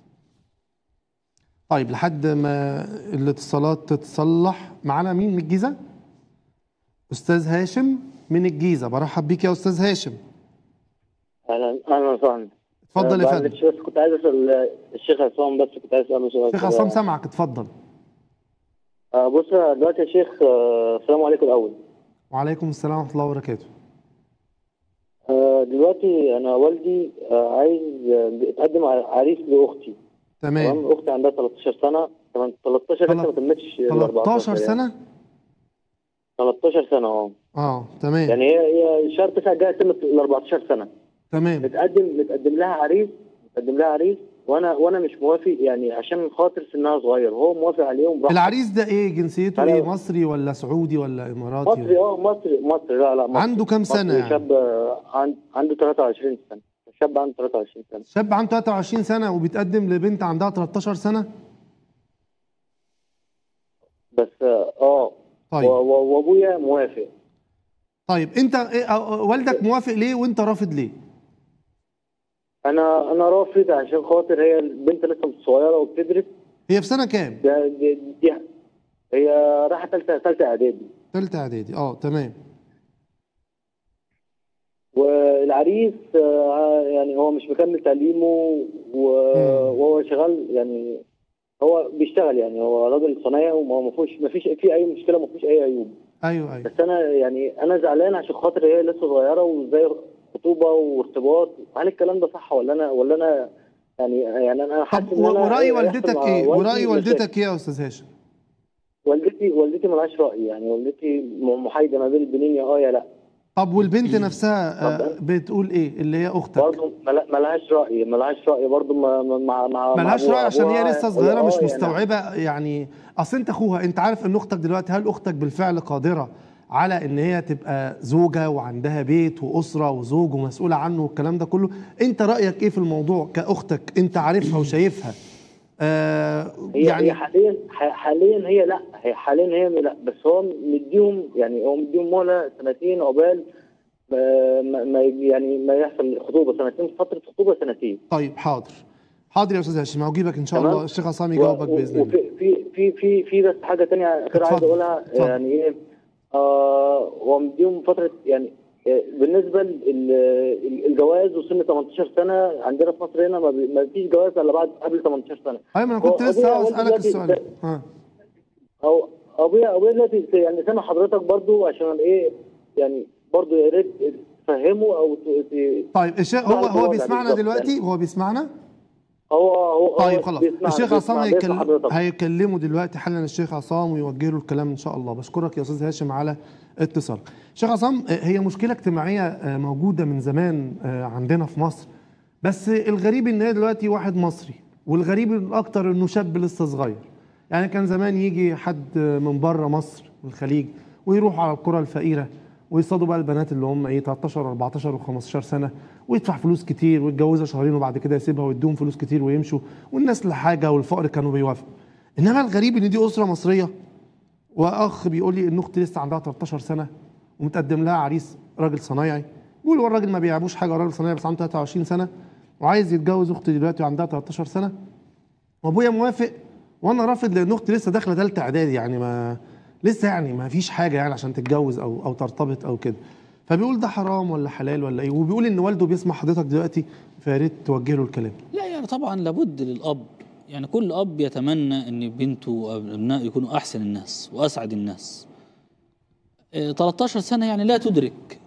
طيب لحد ما الاتصالات تتصلح معانا مين من الجيزه استاذ هاشم من الجيزه برحب بيك يا استاذ هاشم اهلا اهلا وسهلا اتفضل يا آه، فندم معلش بس كنت عايز اسال الشيخ عصام بس كنت عايز اساله سؤال شيخ كده. عصام سامعك اتفضل آه بص دلوقتي يا شيخ آه السلام عليكم الاول وعليكم السلام ورحمه الله وبركاته آه دلوقتي انا والدي آه عايز آه، اتقدم ع- عريس لاختي تمام تمام اختي عندها 13 سنه تمام 13 لسه ما تلت- تمتش ال 13 يعني. سنه 13 سنه اه اه تمام يعني هي هي شهر 9 الجاي تم ال 14 سنه تمام متقدم متقدم لها عريس متقدم لها عريس وانا وانا مش موافق يعني عشان خاطر سنها صغير هو موافق عليهم براحته. العريس ده ايه جنسيته أنا- ايه مصري ولا سعودي ولا اماراتي مصري ولا- اه مصري مصري لا لا مصري. عنده كام سنة مصري يعني؟ شاب آه، عن- عنده 23 سنة شاب عنده 23 سنة شاب عنده 23 سنه وبيتقدم لبنت عندها 13 سنه بس اه آه، طيب و- و- وابويا موافق طيب انت إيه أو- والدك موافق ليه وانت رافض ليه انا انا رافض عشان خاطر هي البنت لسه صغيرة وبتدرس هي في سنه كام ده دي, دي هي رايحة ثالثة ثالثة اعدادي ثالثه اعدادي اه تمام والعريس آه، يعني هو مش مكمل تعليمه و- مم. وهو شغال يعني هو بيشتغل يعني هو راجل صنايعي وما ما فيهوش ما فيش فيه اي مشكله ما فيهوش اي عيوب ايوه ايوه بس انا يعني انا زعلان عشان خاطر هي لسه صغيره وازاي خطوبه وارتباط هل الكلام ده صح ولا انا ولا انا يعني يعني انا حاسس طب ان و- انا وراي هيحصل والدتك مع ايه والدي وراي مشاكل. والدتك ايه يا استاذ هاشم والدتي والدتي ملهاش راي يعني والدتي م- محايده ما بين البنين يا اه يا لا طب والبنت نفسها آه، طب. بتقول ايه اللي هي اختك برضه ملا- ملهاش راي ملهاش راي برضه مع مع مع ملهاش مع راي عشان هي أبوها. لسه صغيره آه، مش يعني مستوعبه يعني اصل انت اخوها انت عارف ان اختك دلوقتي هل اختك بالفعل قادره على ان هي تبقى زوجه وعندها بيت واسره وزوج ومسؤوله عنه والكلام ده كله انت رايك ايه في الموضوع كاختك انت عارفها وشايفها آه هي يعني هي يعني حاليا ح- حاليا هي لا هي حاليا هي لا بس هو مديهم يعني هو مديهم مهله سنتين عقبال ما ما- ما يعني ما يحصل خطوبه سنتين فتره خطوبه سنتين طيب حاضر حاضر يا استاذ هاشم هجيبك ان شاء تمام. الله الشيخ عصام يجاوبك و- باذن الله وفي في في في في بس حاجه تانية اخيره عايز اتفضل. اقولها اتفضل. يعني ايه آه هو مديهم فتره يعني آه، بالنسبه للجواز وسن 18 سنه عندنا في مصر هنا ما بي- ما فيش جواز الا بعد قبل 18 سنه ايوه ما انا هو كنت لسه أبويا اسالك والدي السؤال دلوقتي- ده ها او ابويا ابويا دلوقتي يعني سامع حضرتك برضو عشان ايه يعني برضو يا ريت تفهمه او ت- ت- طيب الشيخ هو بعد هو الوضع بيسمعنا بالظبط دلوقتي هو بيسمعنا هو هو هو طيب خلاص بيسمع- الشيخ عصام بيسمع- بيسمع هيكلم حضرتك. هيكلمه دلوقتي حالا الشيخ عصام ويوجه له الكلام ان شاء الله بشكرك يا استاذ هاشم على اتصالك شيخ عصام آه، هي مشكله اجتماعيه آه، موجوده من زمان آه، عندنا في مصر بس الغريب ان هي دلوقتي واحد مصري والغريب الاكتر انه شاب لسه صغير يعني كان زمان يجي حد من بره مصر والخليج ويروح على القرى الفقيره ويصطادوا بقى البنات اللي هم ايه 13 و14 و15 سنه ويدفع فلوس كتير ويتجوزها شهرين وبعد كده يسيبها ويديهم فلوس كتير ويمشوا والناس لحاجه والفقر كانوا بيوافقوا انما الغريب ان دي اسره مصريه واخ بيقول لي ان اختي لسه عندها 13 سنه ومتقدم لها عريس راجل صنايعي بيقول هو الراجل ما بيعملوش حاجه راجل صنايعي بس عنده 23 سنه وعايز يتجوز اختي دلوقتي وعندها 13 سنه وابويا موافق وانا رافض لان اختي لسه داخله ثالثه اعدادي يعني ما لسه يعني ما فيش حاجه يعني عشان تتجوز او او ترتبط او كده فبيقول ده حرام ولا حلال ولا ايه وبيقول ان والده بيسمع حضرتك دلوقتي فيا ريت توجه له الكلام لا يعني طبعا لابد للأب يعني كل أب يتمنى أن بنته وأبنائه يكونوا أحسن الناس وأسعد الناس آه، 13 سنة يعني لا تدرك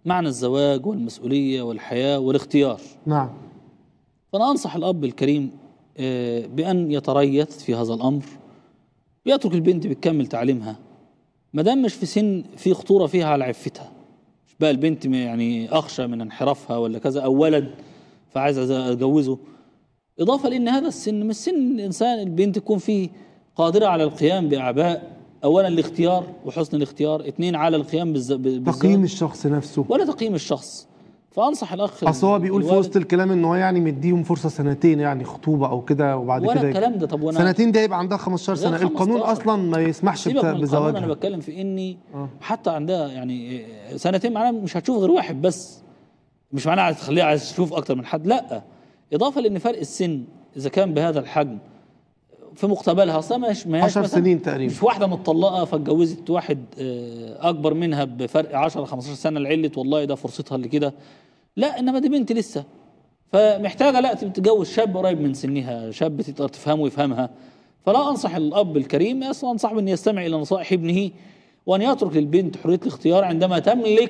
معنى الزواج والمسؤوليه والحياه والاختيار نعم فانا انصح الاب الكريم آه، بان يتريث في هذا الامر ويترك البنت بتكمل تعليمها ما دام مش في سن في خطوره فيها على عفتها مش بقى البنت م- يعني اخشى من انحرافها ولا كذا او ولد فعايز أز- اتجوزه اضافه لان هذا السن مش سن الانسان البنت تكون فيه قادره على القيام باعباء اولا الاختيار وحسن الاختيار اثنين على القيام بالز- بالزواج تقييم الشخص نفسه ولا تقييم الشخص فانصح الاخ اصل هو بيقول في الوالد- وسط الكلام ان هو يعني مديهم فرصه سنتين يعني خطوبه او كده وبعد ولا كده الكلام ده طب وانا سنتين ده يبقى عندها 15 غير سنه القانون 15. اصلا ما يسمحش سيبك بت- من القانون انا بزواجها بتكلم في اني آه. حتى عندها يعني سنتين معناها مش هتشوف غير واحد بس مش معناها عايز تخليها عايز تشوف اكتر من حد لا اضافه لان فرق السن اذا كان بهذا الحجم في مقتبلها اصلا مش ما هياش 10 مثلاً سنين تقريبا. مش واحده متطلقه فاتجوزت واحد آه، اكبر منها بفرق 10 15 سنه لعلت والله ده فرصتها اللي كده لا انما دي بنت لسه فمحتاجه لا تتجوز شاب قريب من سنها شاب تقدر تفهمه ويفهمها فلا انصح الاب الكريم اصلا انصح ان يستمع الى نصائح ابنه وان يترك للبنت حريه الاختيار عندما تملك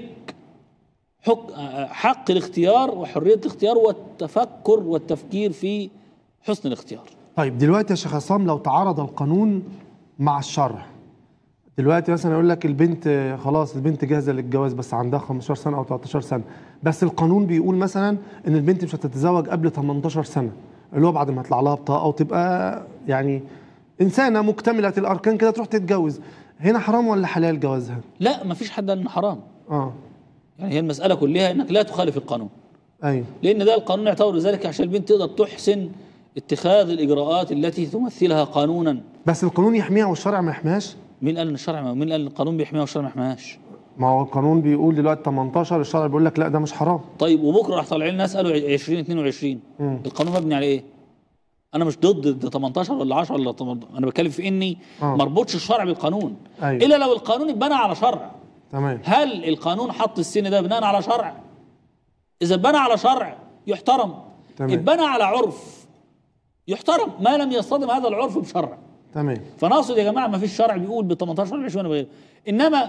حق حق الاختيار وحريه الاختيار والتفكر والتفكير في حسن الاختيار طيب دلوقتي يا شيخ عصام لو تعارض القانون مع الشرع دلوقتي مثلا يقول لك البنت آه، خلاص البنت جاهزه للجواز بس عندها 15 سنه او 13 سنه بس القانون بيقول مثلا ان البنت مش هتتزوج قبل 18 سنه اللي هو بعد ما يطلع لها بطاقه وتبقى يعني انسانه مكتمله الاركان كده تروح تتجوز هنا حرام ولا حلال جوازها؟ لا ما فيش حد قال انه حرام اه يعني هي المساله كلها انك لا تخالف القانون ايوه لان ده القانون يعتبر ذلك عشان البنت تقدر تحسن اتخاذ الاجراءات التي تمثلها قانونا بس القانون يحميها والشرع ما يحميهاش مين قال ان الشرع مين قال ان القانون بيحميها والشرع ما يحميهاش ما هو القانون بيقول دلوقتي 18 الشرع بيقول لك لا ده مش حرام طيب وبكره راح طالعين لنا اسالوا 20 22 مم. القانون مبني على ايه؟ انا مش ضد ده 18 ولا 10 ولا 18 انا بتكلم في اني آه. ما اربطش الشرع بالقانون أيوة. الا لو القانون اتبنى على شرع تمام هل القانون حط السن ده بناء على شرع؟ اذا اتبنى على شرع يحترم تمام. اتبنى على عرف يحترم ما لم يصطدم هذا العرف بشرع تمام فانا اقصد يا جماعه ما فيش شرع بيقول ب 18 ولا 20 ولا بغيره انما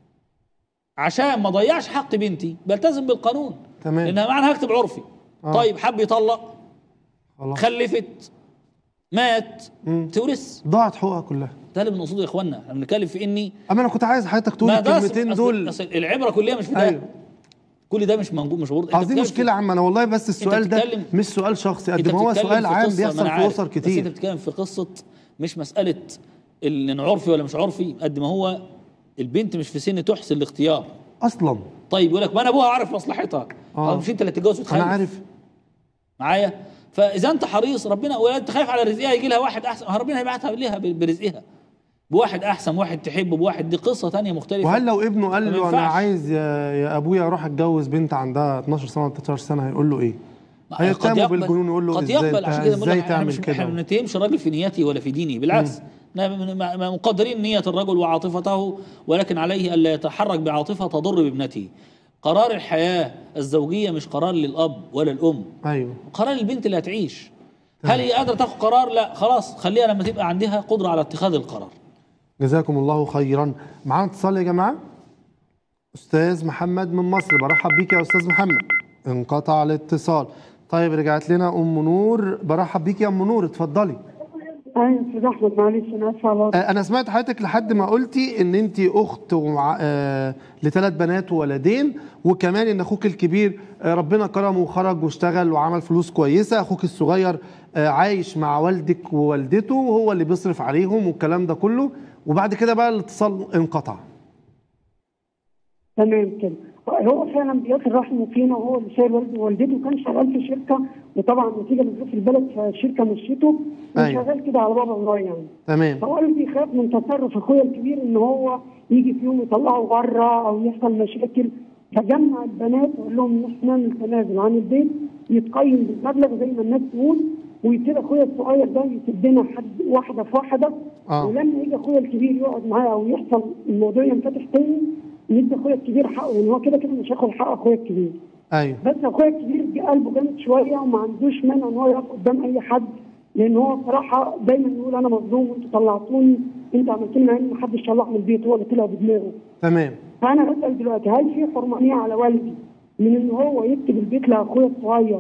عشان ما ضيعش حق بنتي بلتزم بالقانون تمام. لانها معنى هكتب عرفي آه. طيب حب يطلق خلاص خلفت مات مم. تورث ضاعت حقوقها كلها ده اللي بنقصده يا اخوانا احنا بنتكلم في اني اما انا كنت عايز حضرتك تقول ما ده الكلمتين أصل- دول أصل العبره كلها مش في ده ايوه كل ده مش موجود مش موجود عايزين مشكله عامه انا والله بس السؤال ده بتتكلم- مش سؤال شخصي قد انت ما هو بتتكلم سؤال في عام قصة، ما بيحصل أنا في عارف، اسر بس انت كتير بتتكلم في قصه مش مساله ان عرفي ولا مش عرفي قد ما هو البنت مش في سن تحسن الاختيار اصلا طيب يقول لك ما انا ابوها عارف مصلحتها آه. آه. مش انت اللي تتجوز وتخلف انا عارف معايا فاذا انت حريص ربنا ولا انت خايف على رزقها يجي لها واحد احسن ربنا هيبعتها ليها برزقها بواحد احسن واحد تحبه بواحد دي قصه تانية مختلفه وهل لو ابنه قال ما له انا ينفعش. عايز يا, يا ابويا اروح اتجوز بنت عندها 12 سنه ولا 13 سنه هيقول له ايه؟ هيتهمه قد يقبل- بالجنون ويقول له قد ازاي يقبل انت عشان كده بقول ازاي لك احنا تعمل مش احنا ما كده؟ بنتهمش الراجل في نيته ولا في دينه بالعكس احنا م- م- مقدرين نيه الرجل وعاطفته ولكن عليه الا يتحرك بعاطفه تضر بابنته قرار الحياه الزوجيه مش قرار للاب ولا الام ايوه قرار البنت اللي هتعيش هل هي قادره تاخد قرار لا خلاص خليها لما تبقى عندها قدره على اتخاذ القرار جزاكم الله خيرا معانا اتصال يا جماعه استاذ محمد من مصر برحب بيك يا استاذ محمد انقطع الاتصال طيب رجعت لنا ام نور برحب بيك يا ام نور اتفضلي ايوه استاذ احمد معلش انا اسفه على الوضع. آه، انا سمعت حضرتك لحد ما قلتي ان انت اخت ومع... آه لثلاث بنات وولدين وكمان ان اخوك الكبير آه ربنا كرمه وخرج واشتغل وعمل فلوس كويسه اخوك الصغير آه عايش مع والدك ووالدته وهو اللي بيصرف عليهم والكلام ده كله وبعد كده بقى الاتصال انقطع تمام كده هو فعلا بيصل رحمه فينا وهو اللي شايل والده ووالدته كان شغال في شركه وطبعا نتيجه لظروف البلد فالشركه مشيته أيوة. وشغال كده على بابا ورايا يعني تمام فهو اللي بيخاف من تصرف اخويا الكبير ان هو يجي في يوم يطلعه بره او يحصل مشاكل فجمع البنات وقال لهم ان احنا نعمل تنازل عن البيت يتقيم بالمبلغ زي ما الناس تقول ويبتدي اخويا الصغير ده يسدنا حد واحده في واحده آه. ولما يجي اخويا الكبير يقعد معايا او يحصل الموضوع ينفتح تاني ندي اخويا الكبير حقه لان هو كده كده مش هياخد حق اخويا الكبير ايوه بس اخويا الكبير جه قلبه جامد شويه وما عندوش مانع ان هو يقف قدام اي حد لان هو بصراحه دايما يقول انا مظلوم وانتوا طلعتوني انتوا عملتوا لي مع ان محدش طلعني من البيت هو اللي طلع بدماغه تمام فانا بسال دلوقتي هل في حرمانيه على والدي من ان هو يكتب البيت لاخويا الصغير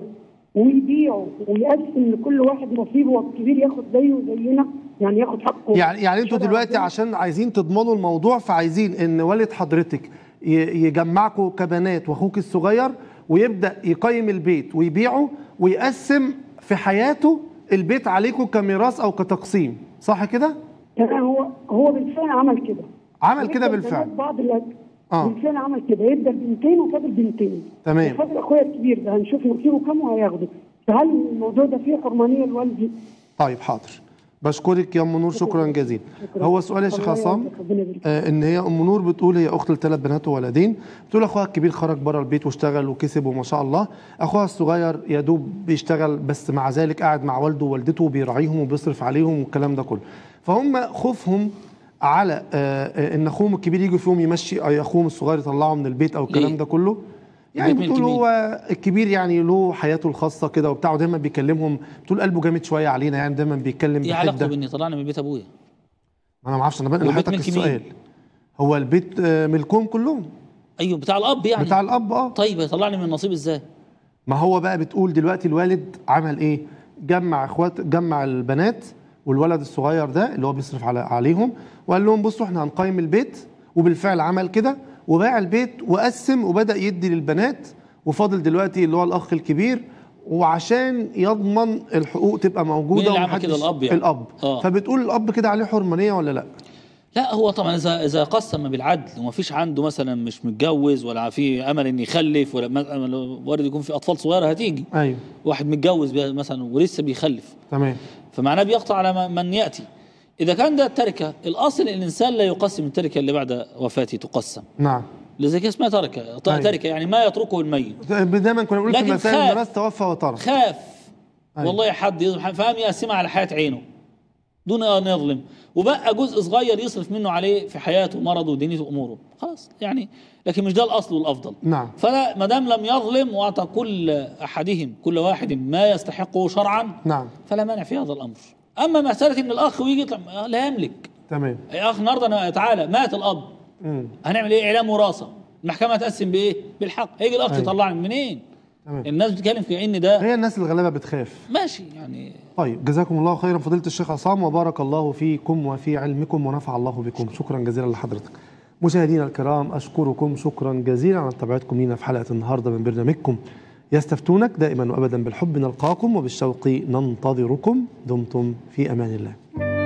ويبيعه ويقسم لكل واحد نصيبه والكبير ياخد زيه زينا يعني ياخد حقه يعني يعني انتوا شبه دلوقتي عندنا. عشان عايزين تضمنوا الموضوع فعايزين ان والد حضرتك ي- يجمعكم كبنات واخوك الصغير ويبدا يقيم البيت ويبيعه ويقسم في حياته البيت عليكم كميراث او كتقسيم صح كده؟ تمام هو هو بالفعل عمل كده عمل كده يبدأ بالفعل البنات بعض الأ- آه. بالفعل عمل كده يبدا بنتين وفاضل بنتين تمام. فاضل اخويا الكبير ده هنشوف نصيبه كام وهياخده فهل الموضوع ده فيه حرمانيه لوالدي؟ طيب حاضر بشكرك يا ام نور شكرا جزيلا شكراً. هو سؤال يا شيخ الله عصام يعزك، ربنا يبارك فيك. آه، ان هي ام نور بتقول هي اخت لثلاث بنات وولدين بتقول اخوها الكبير خرج بره البيت واشتغل وكسب وما شاء الله اخوها الصغير يا دوب بيشتغل بس مع ذلك قاعد مع والده ووالدته وبيراعيهم وبيصرف عليهم والكلام ده كله فهم خوفهم على آه، آه، ان اخوهم الكبير يجي في يوم يمشي أي اخوهم الصغير يطلعه من البيت او الكلام ليه؟ ده كله يعني البيت ملك بتقول مين؟ هو الكبير يعني له حياته الخاصه كده وبتاع ودايما بيكلمهم بتقول قلبه جامد شويه علينا يعني دايما بيتكلم ايه علاقته بحده باني طلعنا من بيت ابويا انا ما اعرفش انا بنقل والبيت لحضرتك ملك مين؟ السؤال هو البيت آه، ملكهم كلهم ايوه بتاع الاب يعني بتاع الاب اه طيب يطلعني من النصيب ازاي ما هو بقى بتقول دلوقتي الوالد عمل ايه جمع اخوات جمع البنات والولد الصغير ده اللي هو بيصرف على عليهم وقال لهم بصوا احنا هنقيم البيت وبالفعل عمل كده وباع البيت وقسم وبدا يدي للبنات وفاضل دلوقتي اللي هو الاخ الكبير وعشان يضمن الحقوق تبقى موجوده مين اللي عمل ومحدش- كده؟ الأب يعني؟ الاب آه. فبتقول الاب كده عليه حرمانيه ولا لا لا هو طبعا اذا اذا قسم بالعدل وما فيش عنده مثلا مش متجوز ولا في امل ان يخلف ولا مثلا وارد يكون في اطفال صغيره هتيجي ايوه واحد متجوز بي- مثلا ولسه بيخلف تمام فمعناه بيقطع على م- من ياتي اذا كان ده التركه الاصل ان الانسان لا يقسم التركه اللي بعد وفاته تقسم نعم لذلك اسمها تركه ط- أيوة. تركه يعني ما يتركه الميت دايما كنا بنقول في لكن مسائل خاف. الميراث توفى وترك خاف أيوة. والله حد يظلم فقام يقسمها على حياه عينه دون ان يظلم وبقى جزء صغير يصرف منه عليه في حياته ومرضه ودنيته واموره خلاص يعني لكن مش ده الاصل والافضل نعم فلا ما دام لم يظلم واعطى كل احدهم كل واحد ما يستحقه شرعا نعم فلا مانع في هذا الامر اما مساله ان الاخ ويجي يطلع لا يملك تمام يا اخ النهارده أنا- تعالى مات الاب مم. هنعمل ايه اعلام وراثه المحكمه هتقسم بايه بالحق هيجي الاخ أيوة. يطلعني منين تمام. الناس بتتكلم في ان ده هي الناس الغلابه بتخاف ماشي يعني طيب جزاكم الله خيرا فضيلة الشيخ عصام وبارك الله فيكم وفي علمكم ونفع الله بكم شكرا جزيلا لحضرتك مشاهدينا الكرام أشكركم شكرا جزيلا على متابعتكم لنا في حلقة النهاردة من برنامجكم يستفتونك دائما وأبدا بالحب نلقاكم وبالشوق ننتظركم دمتم في أمان الله